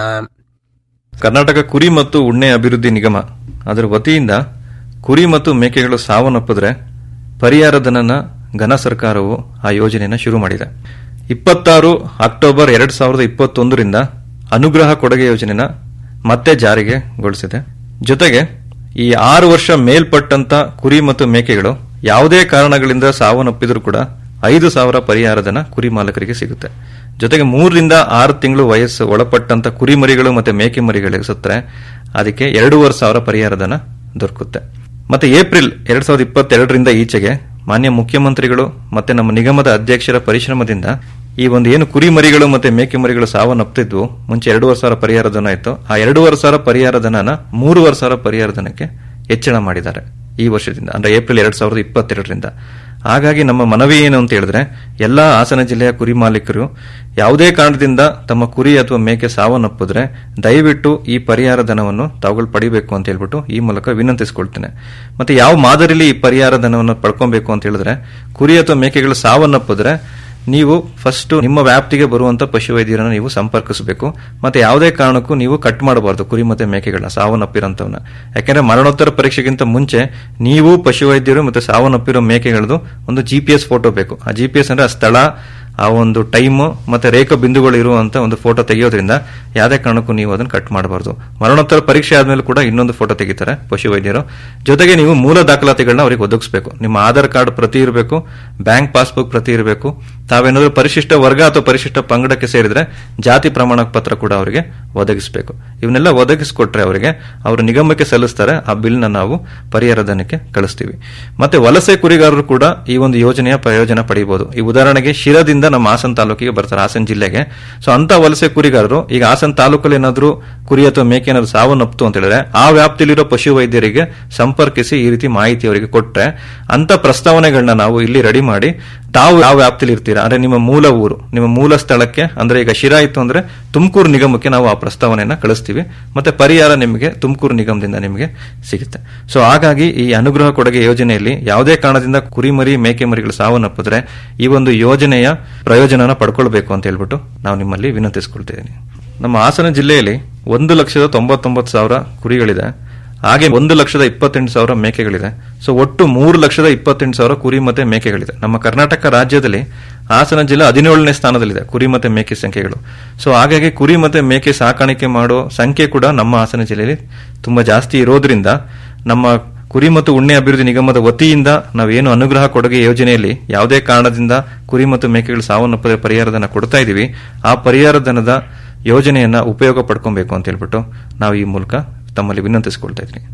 ಕರ್ನಾಟಕ ಕುರಿ ಮತ್ತು ಉಣ್ಣೆ ಅಭಿವೃದ್ಧಿ ನಿಗಮ ಅದರ ವತಿಯಿಂದ ಕುರಿ ಮತ್ತು ಮೇಕೆಗಳು ಸಾವನ್ನಪ್ಪಿದ್ರೆ ಪರಿಹಾರ ಧನನ ಘನ ಸರ್ಕಾರವು ಆ ಯೋಜನೆಯನ್ನು ಶುರು ಮಾಡಿದೆ ಇಪ್ಪತ್ತಾರು ಅಕ್ಟೋಬರ್ ಎರಡ್ ಸಾವಿರದ ಇಪ್ಪತ್ತೊಂದರಿಂದ ಅನುಗ್ರಹ ಕೊಡುಗೆ ಯೋಜನೆನ ಮತ್ತೆ ಜಾರಿಗೆಗೊಳಿಸಿದೆ ಜೊತೆಗೆ ಈ ಆರು ವರ್ಷ ಮೇಲ್ಪಟ್ಟಂತ ಕುರಿ ಮತ್ತು ಮೇಕೆಗಳು ಯಾವುದೇ ಕಾರಣಗಳಿಂದ ಸಾವನ್ನಪ್ಪಿದ್ರೂ ಕೂಡ ಐದು ಸಾವಿರ ಪರಿಹಾರಧನ ಕುರಿ ಮಾಲಕರಿಗೆ ಸಿಗುತ್ತೆ ಜೊತೆಗೆ ಮೂರರಿಂದ ಆರು ತಿಂಗಳು ವಯಸ್ಸು ಒಳಪಟ್ಟಂತ ಕುರಿ ಮರಿಗಳು ಮತ್ತೆ ಮೇಕೆ ಮರಿಗಳಿಗೆ ಸತ್ತರೆ ಅದಕ್ಕೆ ಎರಡೂವರೆ ಸಾವಿರ ಪರಿಹಾರಧನ ದೊರಕುತ್ತೆ ಮತ್ತೆ ಏಪ್ರಿಲ್ ಎರಡ್ ಸಾವಿರದ ಇಪ್ಪತ್ತೆರಡರಿಂದ ಈಚೆಗೆ ಮಾನ್ಯ ಮುಖ್ಯಮಂತ್ರಿಗಳು ಮತ್ತೆ ನಮ್ಮ ನಿಗಮದ ಅಧ್ಯಕ್ಷರ ಪರಿಶ್ರಮದಿಂದ ಈ ಒಂದು ಏನು ಕುರಿ ಮರಿಗಳು ಮತ್ತೆ ಮೇಕೆ ಮರಿಗಳು ಸಾವನ್ನಪ್ತಿದ್ವು ಮುಂಚೆ ಎರಡೂವರೆ ಸಾವಿರ ಪರಿಹಾರ ಧನ ಇತ್ತು ಆ ಎರಡೂವರೆ ಸಾವಿರ ಪರಿಹಾರ ಧನನ ಮೂರುವರೆ ಸಾವಿರ ಪರಿಹಾರ ಧನಕ್ಕೆ ಹೆಚ್ಚಳ ಮಾಡಿದ್ದಾರೆ ಈ ವರ್ಷದಿಂದ ಅಂದ್ರೆ ಏಪ್ರಿಲ್ ಎರಡ್ ಸಾವಿರದ ಇಪ್ಪತ್ತೆರಡರಿಂದ ಹಾಗಾಗಿ ನಮ್ಮ ಮನವಿ ಏನು ಅಂತ ಹೇಳಿದ್ರೆ ಎಲ್ಲಾ ಹಾಸನ ಜಿಲ್ಲೆಯ ಕುರಿ ಮಾಲೀಕರು ಯಾವುದೇ ಕಾರಣದಿಂದ ತಮ್ಮ ಕುರಿ ಅಥವಾ ಮೇಕೆ ಸಾವನ್ನಪ್ಪಿದ್ರೆ ದಯವಿಟ್ಟು ಈ ಪರಿಹಾರ ಧನವನ್ನು ತಾವುಗಳು ಪಡಿಬೇಕು ಅಂತ ಹೇಳ್ಬಿಟ್ಟು ಈ ಮೂಲಕ ವಿನಂತಿಸಿಕೊಳ್ತೇನೆ ಮತ್ತೆ ಯಾವ ಮಾದರಿಲಿ ಈ ಪರಿಹಾರ ಧನವನ್ನು ಪಡ್ಕೊಬೇಕು ಅಂತ ಹೇಳಿದ್ರೆ ಕುರಿ ಅಥವಾ ಮೇಕೆಗಳು ಸಾವನ್ನಪ್ಪಿದ್ರೆ ನೀವು ಫಸ್ಟ್ ನಿಮ್ಮ ವ್ಯಾಪ್ತಿಗೆ ಬರುವಂತ ಪಶುವೈದ್ಯರನ್ನು ನೀವು ಸಂಪರ್ಕಿಸಬೇಕು ಮತ್ತೆ ಯಾವುದೇ ಕಾರಣಕ್ಕೂ ನೀವು ಕಟ್ ಮಾಡಬಾರದು ಕುರಿ ಮತ್ತೆ ಮೇಕೆಗಳನ್ನ ಸಾವನ್ನಪ್ಪಿರೋಂಥವನ್ನ ಯಾಕೆಂದ್ರೆ ಮರಣೋತ್ತರ ಪರೀಕ್ಷೆಗಿಂತ ಮುಂಚೆ ನೀವು ಪಶುವೈದ್ಯರು ಮತ್ತೆ ಸಾವನ್ನಪ್ಪಿರೋ ಮೇಕೆಗಳದು ಒಂದು ಜಿ ಪಿ ಎಸ್ ಫೋಟೋ ಬೇಕು ಆ ಜಿ ಪಿ ಎಸ್ ಅಂದ್ರೆ ಆ ಸ್ಥಳ ಆ ಒಂದು ಟೈಮ್ ಮತ್ತೆ ರೇಖಾ ಬಿಂದುಗಳು ಇರುವಂತ ಒಂದು ಫೋಟೋ ತೆಗೆಯೋದ್ರಿಂದ ಯಾವುದೇ ಕಾರಣಕ್ಕೂ ನೀವು ಅದನ್ನು ಕಟ್ ಮಾಡಬಾರದು ಮರಣೋತ್ತರ ಪರೀಕ್ಷೆ ಆದ್ಮೇಲೆ ಕೂಡ ಇನ್ನೊಂದು ಫೋಟೋ ತೆಗಿತಾರೆ ಪಶುವೈದ್ಯರು ಜೊತೆಗೆ ನೀವು ಮೂಲ ದಾಖಲಾತಿಗಳನ್ನ ಅವರಿಗೆ ಒದಗಿಸಬೇಕು ನಿಮ್ಮ ಆಧಾರ್ ಕಾರ್ಡ್ ಪ್ರತಿ ಇರಬೇಕು ಬ್ಯಾಂಕ್ ಪಾಸ್ಬುಕ್ ಪ್ರತಿ ಇರಬೇಕು ತಾವೇನಾದ್ರೂ ಪರಿಶಿಷ್ಟ ವರ್ಗ ಅಥವಾ ಪರಿಶಿಷ್ಟ ಪಂಗಡಕ್ಕೆ ಸೇರಿದ್ರೆ ಜಾತಿ ಪ್ರಮಾಣ ಪತ್ರ ಕೂಡ ಅವರಿಗೆ ಒದಗಿಸಬೇಕು ಇವನ್ನೆಲ್ಲ ಒದಗಿಸಿಕೊಟ್ರೆ ಅವರಿಗೆ ಅವರು ನಿಗಮಕ್ಕೆ ಸಲ್ಲಿಸ್ತಾರೆ ಆ ಬಿಲ್ನ ನಾವು ಪರಿಹಾರ ಧನಕ್ಕೆ ಕಳಿಸ್ತೀವಿ ಮತ್ತೆ ವಲಸೆ ಕುರಿಗಾರರು ಕೂಡ ಈ ಒಂದು ಯೋಜನೆಯ ಪ್ರಯೋಜನ ಪಡೆಯಬಹುದು ಈ ಉದಾಹರಣೆಗೆ ಶಿರದಿಂದ ನಮ್ಮ ಹಾಸನ ತಾಲೂಕಿಗೆ ಬರ್ತಾರೆ ಹಾಸನ ಜಿಲ್ಲೆಗೆ ಸೊ ಅಂತ ವಲಸೆ ಕುರಿಗಾರರು ಈಗ ಹಾಸನ ತಾಲೂಕಲ್ಲಿ ಏನಾದ್ರು ಕುರಿ ಅಥವಾ ಮೇಕೆ ಏನಾದ್ರು ಸಾವನ್ನಪ್ತು ಅಂತ ಹೇಳಿದ್ರೆ ಆ ವ್ಯಾಪ್ತಿಯಲ್ಲಿರೋ ಪಶು ವೈದ್ಯರಿಗೆ ಸಂಪರ್ಕಿಸಿ ಈ ರೀತಿ ಮಾಹಿತಿ ಅವರಿಗೆ ಕೊಟ್ರೆ ಅಂತ ಪ್ರಸ್ತಾವನೆಗಳನ್ನ ನಾವು ಇಲ್ಲಿ ರೆಡಿ ಮಾಡಿ ತಾವು ಯಾವ ವ್ಯಾಪ್ತಿಲಿ ಇರ್ತೀರಾ ಅಂದ್ರೆ ನಿಮ್ಮ ಮೂಲ ಊರು ನಿಮ್ಮ ಮೂಲ ಸ್ಥಳಕ್ಕೆ ಅಂದ್ರೆ ಈಗ ಶಿರಾ ಇತ್ತು ಅಂದ್ರೆ ತುಮಕೂರು ನಿಗಮಕ್ಕೆ ನಾವು ಆ ಪ್ರಸ್ತಾವನೆಯನ್ನ ಕಳಿಸ್ತೀವಿ ಮತ್ತೆ ಪರಿಹಾರ ನಿಮಗೆ ತುಮಕೂರು ನಿಗಮದಿಂದ ನಿಮಗೆ ಸಿಗುತ್ತೆ ಸೊ ಹಾಗಾಗಿ ಈ ಅನುಗ್ರಹ ಕೊಡುಗೆ ಯೋಜನೆಯಲ್ಲಿ ಯಾವುದೇ ಕಾರಣದಿಂದ ಕುರಿಮರಿ ಮೇಕೆ ಮರಿಗಳು ಸಾವನ್ನಪ್ಪಿದ್ರೆ ಈ ಒಂದು ಯೋಜನೆಯ ಪ್ರಯೋಜನನ ಪಡ್ಕೊಳ್ಬೇಕು ಅಂತ ಹೇಳ್ಬಿಟ್ಟು ನಾವು ನಿಮ್ಮಲ್ಲಿ ವಿನಂತಿಸ್ಕೊಳ್ತಿದ್ದೀನಿ ನಮ್ಮ ಹಾಸನ ಜಿಲ್ಲೆಯಲ್ಲಿ ಒಂದು ಲಕ್ಷದ ತೊಂಬತ್ತೊಂಬತ್ತು ಸಾವಿರ ಕುರಿಗಳಿದೆ ಹಾಗೆ ಒಂದು ಲಕ್ಷದ ಇಪ್ಪತ್ತೆಂಟು ಸಾವಿರ ಮೇಕೆಗಳಿದೆ ಸೊ ಒಟ್ಟು ಮೂರು ಲಕ್ಷದ ಇಪ್ಪತ್ತೆಂಟು ಸಾವಿರ ಕುರಿ ಮತ್ತೆ ಮೇಕೆಗಳಿದೆ ನಮ್ಮ ಕರ್ನಾಟಕ ರಾಜ್ಯದಲ್ಲಿ ಹಾಸನ ಜಿಲ್ಲೆ ಹದಿನೇಳನೇ ಸ್ಥಾನದಲ್ಲಿದೆ ಕುರಿ ಮತ್ತೆ ಮೇಕೆ ಸಂಖ್ಯೆಗಳು ಸೊ ಹಾಗಾಗಿ ಕುರಿ ಮತ್ತೆ ಮೇಕೆ ಸಾಕಾಣಿಕೆ ಮಾಡೋ ಸಂಖ್ಯೆ ಕೂಡ ನಮ್ಮ ಹಾಸನ ಜಿಲ್ಲೆಯಲ್ಲಿ ತುಂಬಾ ಜಾಸ್ತಿ ಇರೋದ್ರಿಂದ ನಮ್ಮ ಕುರಿ ಮತ್ತು ಉಣ್ಣೆ ಅಭಿವೃದ್ಧಿ ನಿಗಮದ ವತಿಯಿಂದ ನಾವೇನು ಅನುಗ್ರಹ ಕೊಡುಗೆ ಯೋಜನೆಯಲ್ಲಿ ಯಾವುದೇ ಕಾರಣದಿಂದ ಕುರಿ ಮತ್ತು ಮೇಕೆಗಳು ಸಾವನ್ನಪ್ಪದ ಪರಿಹಾರಧನ ಕೊಡ್ತಾ ಇದೀವಿ ಆ ಪರಿಹಾರ ಧನದ ಯೋಜನೆಯನ್ನ ಉಪಯೋಗ ಪಡ್ಕೊಬೇಕು ಅಂತ ಹೇಳ್ಬಿಟ್ಟು ನಾವು ಈ ಮೂಲಕ ತಮ್ಮಲ್ಲಿ ವಿನಂತಿಸಿಕೊಳ್ತಾ ಇದ್ದೀನಿ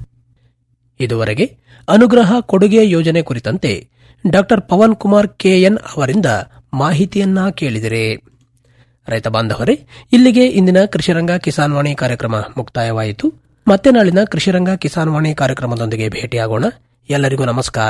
ಇದುವರೆಗೆ ಅನುಗ್ರಹ ಕೊಡುಗೆ ಯೋಜನೆ ಕುರಿತಂತೆ ಡಾಕ್ಟರ್ ಪವನ್ ಕುಮಾರ್ ಕೆಎನ್ ಅವರಿಂದ ಮಾಹಿತಿಯನ್ನ ಕೇಳಿದಿರಿ ರೈತ ಬಾಂಧವರೇ ಇಲ್ಲಿಗೆ ಇಂದಿನ ಕೃಷಿರಂಗ ಕಿಸಾನ್ ವಾಣಿ ಕಾರ್ಯಕ್ರಮ ಮುಕ್ತಾಯವಾಯಿತು ಮತ್ತೆ ನಾಳಿನ ಕೃಷಿರಂಗ ಕಿಸಾನ್ ವಾಣಿ ಕಾರ್ಯಕ್ರಮದೊಂದಿಗೆ ಭೇಟಿಯಾಗೋಣ ಎಲ್ಲರಿಗೂ ನಮಸ್ಕಾರ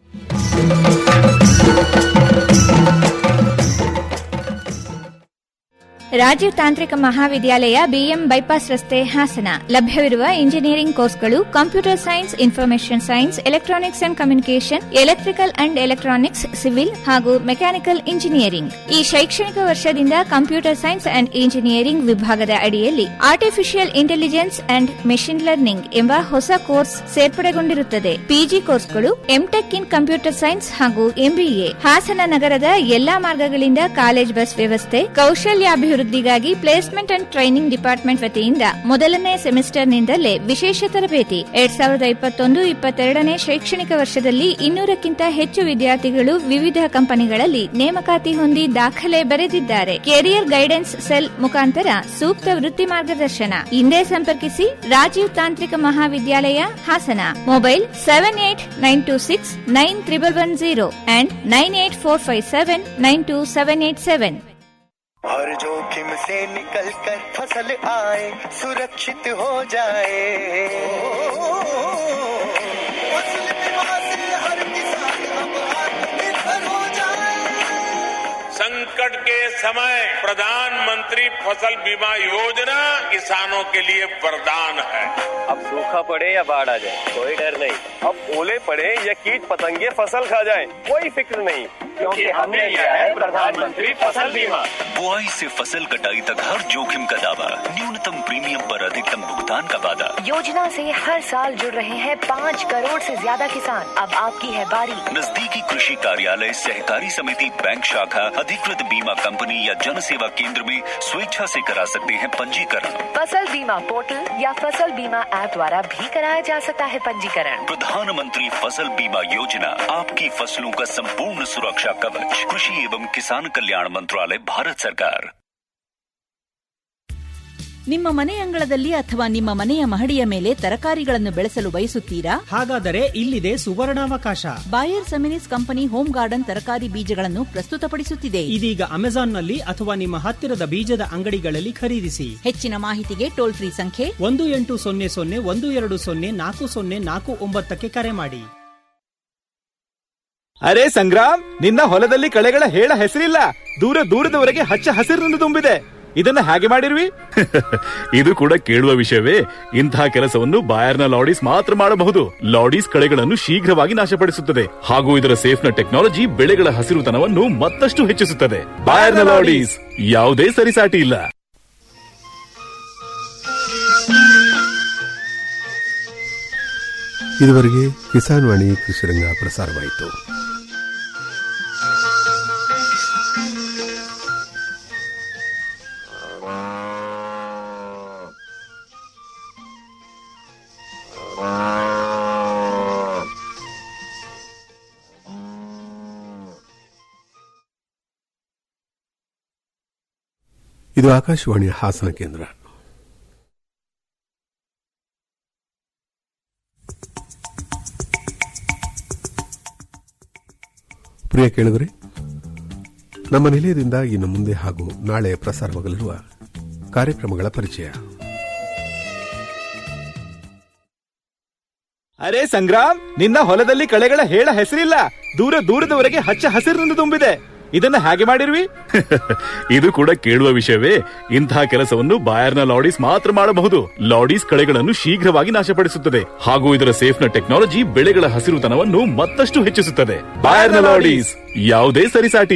ರಾಜೀವ್ ತಾಂತ್ರಿಕ ಮಹಾವಿದ್ಯಾಲಯ ಬಿಎಂ ಬೈಪಾಸ್ ರಸ್ತೆ ಹಾಸನ ಲಭ್ಯವಿರುವ ಇಂಜಿನಿಯರಿಂಗ್ ಕೋರ್ಸ್ಗಳು computer science information science electronics and communication electrical and electronics civil ಹಾಗೂ ಮೆಕ್ಯಾನಿಕಲ್ ಇಂಜಿನಿಯರಿಂಗ್ ಈ ಶೈಕ್ಷಣಿಕ ವರ್ಷದಿಂದ ಕಂಪ್ಯೂಟರ್ ಸೈನ್ಸ್ ಅಂಡ್ ಇಂಜಿನಿಯರಿಂಗ್ ವಿಭಾಗದ ಅಡಿಯಲ್ಲಿ artificial intelligence and machine learning ಎಂಬ ಹೊಸ ಕೋರ್ಸ್ ಸೇರ್ಪಡೆಗೊಂಡಿರುತ್ತದೆ ಪಿಜಿ ಕೋರ್ಸ್ಗಳು ಎಂಟೆಕ್ ಇನ್ ಕಂಪ್ಯೂಟರ್ ಸೈನ್ಸ್ ಹಾಗೂ ಎಂಬಿಎ ಹಾಸನ ನಗರದ ಎಲ್ಲಾ ಮಾರ್ಗಗಳಿಂದ ಕಾಲೇಜ್ ಬಸ್ ವ್ಯವಸ್ಥೆ ಕೌಶಲ್ಯಾಭಿವೃದ್ಧಿ ಅಭಿವೃದ್ಧಿಗಾಗಿ ಪ್ಲೇಸ್ಮೆಂಟ್ ಅಂಡ್ ಟ್ರೈನಿಂಗ್ ಡಿಪಾರ್ಟ್ಮೆಂಟ್ ವತಿಯಿಂದ ಮೊದಲನೇ ಸೆಮಿಸ್ಟರ್ನಿಂದಲೇ ವಿಶೇಷ ತರಬೇತಿ ಎರಡ್ ಸಾವಿರದ ಇಪ್ಪತ್ತೊಂದು ಇಪ್ಪತ್ತೆರಡನೇ ಶೈಕ್ಷಣಿಕ ವರ್ಷದಲ್ಲಿ ಇನ್ನೂರಕ್ಕಿಂತ ಹೆಚ್ಚು ವಿದ್ಯಾರ್ಥಿಗಳು ವಿವಿಧ ಕಂಪನಿಗಳಲ್ಲಿ ನೇಮಕಾತಿ ಹೊಂದಿ ದಾಖಲೆ ಬರೆದಿದ್ದಾರೆ ಕೆರಿಯರ್ ಗೈಡೆನ್ಸ್ ಸೆಲ್ ಮುಖಾಂತರ ಸೂಕ್ತ ವೃತ್ತಿ ಮಾರ್ಗದರ್ಶನ ಹಿಂದೆ ಸಂಪರ್ಕಿಸಿ ರಾಜೀವ್ ತಾಂತ್ರಿಕ ಮಹಾವಿದ್ಯಾಲಯ Hassan mobile seven eight nine two six nine triple one zero and nine eight four five seven nine two seven eight seven हर जोखिम से निकल कर फसल आए सुरक्षित हो जाए फसल बीमा से हर किसान अब आत्मनिर्भर हो जाए संकट के समय प्रधानमंत्री फसल बीमा योजना किसानों के लिए वरदान है अब सूखा पड़े या बाढ़ आ जाए कोई डर नहीं अब ओले पड़े या कीट पतंगे फसल खा जाए कोई फिक्र नहीं क्योंकि हमने लिया है प्रधानमंत्री फसल बीमा बुआई से फसल कटाई तक हर जोखिम का दावा न्यूनतम प्रीमियम पर अधिकतम भुगतान का वादा योजना से हर साल जुड़ रहे हैं पाँच करोड़ से ज्यादा किसान अब आपकी है बारी नजदीकी कृषि कार्यालय सहकारी समिति बैंक शाखा अधिकृत बीमा कंपनी या जन सेवा केंद्र में स्वेच्छा से करा सकते हैं पंजीकरण फसल बीमा पोर्टल या फसल बीमा ऐप द्वारा भी कराया जा सकता है पंजीकरण प्रधानमंत्री फसल बीमा योजना आपकी फसलों का संपूर्ण सुरक्षा कवच कृषि एवं किसान कल्याण मंत्रालय भारत सरकार ನಿಮ್ಮ ಮನೆ ಅಂಗಳದಲ್ಲಿ ಅಥವಾ ನಿಮ್ಮ ಮನೆಯ ಮಹಡಿಯ ಮೇಲೆ ತರಕಾರಿಗಳನ್ನು ಬೆಳೆಸಲು ಬಯಸುತ್ತೀರಾ ಹಾಗಾದರೆ ಇಲ್ಲಿದೆ ಸುವರ್ಣಾವಕಾಶ Bayer Seminis company home garden ತರಕಾರಿ ಬೀಜಗಳನ್ನು ಪ್ರಸ್ತುತಪಡಿಸುತ್ತಿದೆ ಇದೀಗ ಅಮೆಜಾನ್ನಲ್ಲಿ ಅಥವಾ ನಿಮ್ಮ ಹತ್ತಿರದ ಬೀಜದ ಅಂಗಡಿಗಳಲ್ಲಿ ಖರೀದಿಸಿ ಹೆಚ್ಚಿನ ಮಾಹಿತಿಗೆ ಟೋಲ್ ಫ್ರೀ ಸಂಖ್ಯೆ ಒಂದು ಎಂಟು ಸೊನ್ನೆ ಸೊನ್ನೆ ಒಂದು ಎರಡು ಸೊನ್ನೆ ನಾಲ್ಕು ಸೊನ್ನೆ ನಾಲ್ಕು ಒಂಬತ್ತಕ್ಕೆ ಕರೆ ಮಾಡಿ ಅರೆ ಸಂಗ್ರಾಮ್ ನಿನ್ನ ಹೊಲದಲ್ಲಿ ಕಳೆಗಳ ಹೇಳ ಹೆಸರಿಲ್ಲ ದೂರ ದೂರದವರೆಗೆ ಹಚ್ಚ ಹಸಿರಿನಿಂದ ತುಂಬಿದೆ ಇದನ್ನ ಹೇಗೆ ಮಾಡಿರ್ವಿ ಇದು ಕೂಡ ಕೇಳುವ ವಿಷಯವೇ ಇಂತಹ ಕೆಲಸವನ್ನು ಬಾಯರ್ನ ಲಾಡೀಸ್ ಮಾತ್ರ ಮಾಡಬಹುದು ಲಾಡೀಸ್ ಕಳೆಗಳನ್ನು ಶೀಘ್ರವಾಗಿ ನಾಶಪಡಿಸುತ್ತದೆ ಹಾಗೂ ಇದರ ಸೇಫ್ನ ಟೆಕ್ನಾಲಜಿ ಬೆಳೆಗಳ ಹಸಿರುತನವನ್ನು ಮತ್ತಷ್ಟು ಹೆಚ್ಚಿಸುತ್ತದೆ ಬಾಯರ್ನ ಲಾಡೀಸ್ ಯಾವುದೇ ಸರಿಸಾಟಿ ಇಲ್ಲ ಇದುವರೆಗೆ ಕಿಸಾನ್ ವಾಣಿ ಕೃಷಿರಂಗ ಪ್ರಸಾರವಾಯಿತು ಇದು ಆಕಾಶವಾಣಿಯ ಹಾಸನ ಕೇಂದ್ರ ಪ್ರಿಯ ಕೇಳಿದರೆ ನಮ್ಮ ನಿಲಯದಿಂದ ಇನ್ನು ಮುಂದೆ ಹಾಗೂ ನಾಳೆ ಪ್ರಸಾರವಾಗಲಿರುವ ಕಾರ್ಯಕ್ರಮಗಳ ಪರಿಚಯ ಅರೆ ಸಂಗ್ರಾಮ್ ನಿನ್ನ ಹೊಲದಲ್ಲಿ ಕಳೆಗಳ ಹೇಳ ಹೆಸರಿಲ್ಲ ದೂರ ದೂರದವರೆಗೆ ಹಚ್ಚ ಹಸಿರಿನಿಂದ ತುಂಬಿದೆ ಇದನ್ನ ಹೇಗೆ ಮಾಡಿರ್ವಿ ಇದು ಕೂಡ ಕೇಳುವ ವಿಷಯವೇ ಇಂತಹ ಕೆಲಸವನ್ನು ಬಾಯರ್ನ ಲಾಡೀಸ್ ಮಾತ್ರ ಮಾಡಬಹುದು ಲಾಡೀಸ್ ಕಳೆಗಳನ್ನು ಶೀಘ್ರವಾಗಿ ನಾಶಪಡಿಸುತ್ತದೆ ಹಾಗೂ ಇದರ ಸೇಫ್ನ ಟೆಕ್ನಾಲಜಿ ಬೆಳೆಗಳ ಹಸಿರುತನವನ್ನು ಮತ್ತಷ್ಟು ಹೆಚ್ಚಿಸುತ್ತದೆ ಬಾಯರ್ನ ಲಾಡೀಸ್ ಯಾವುದೇ ಸರಿಸಾಟಿ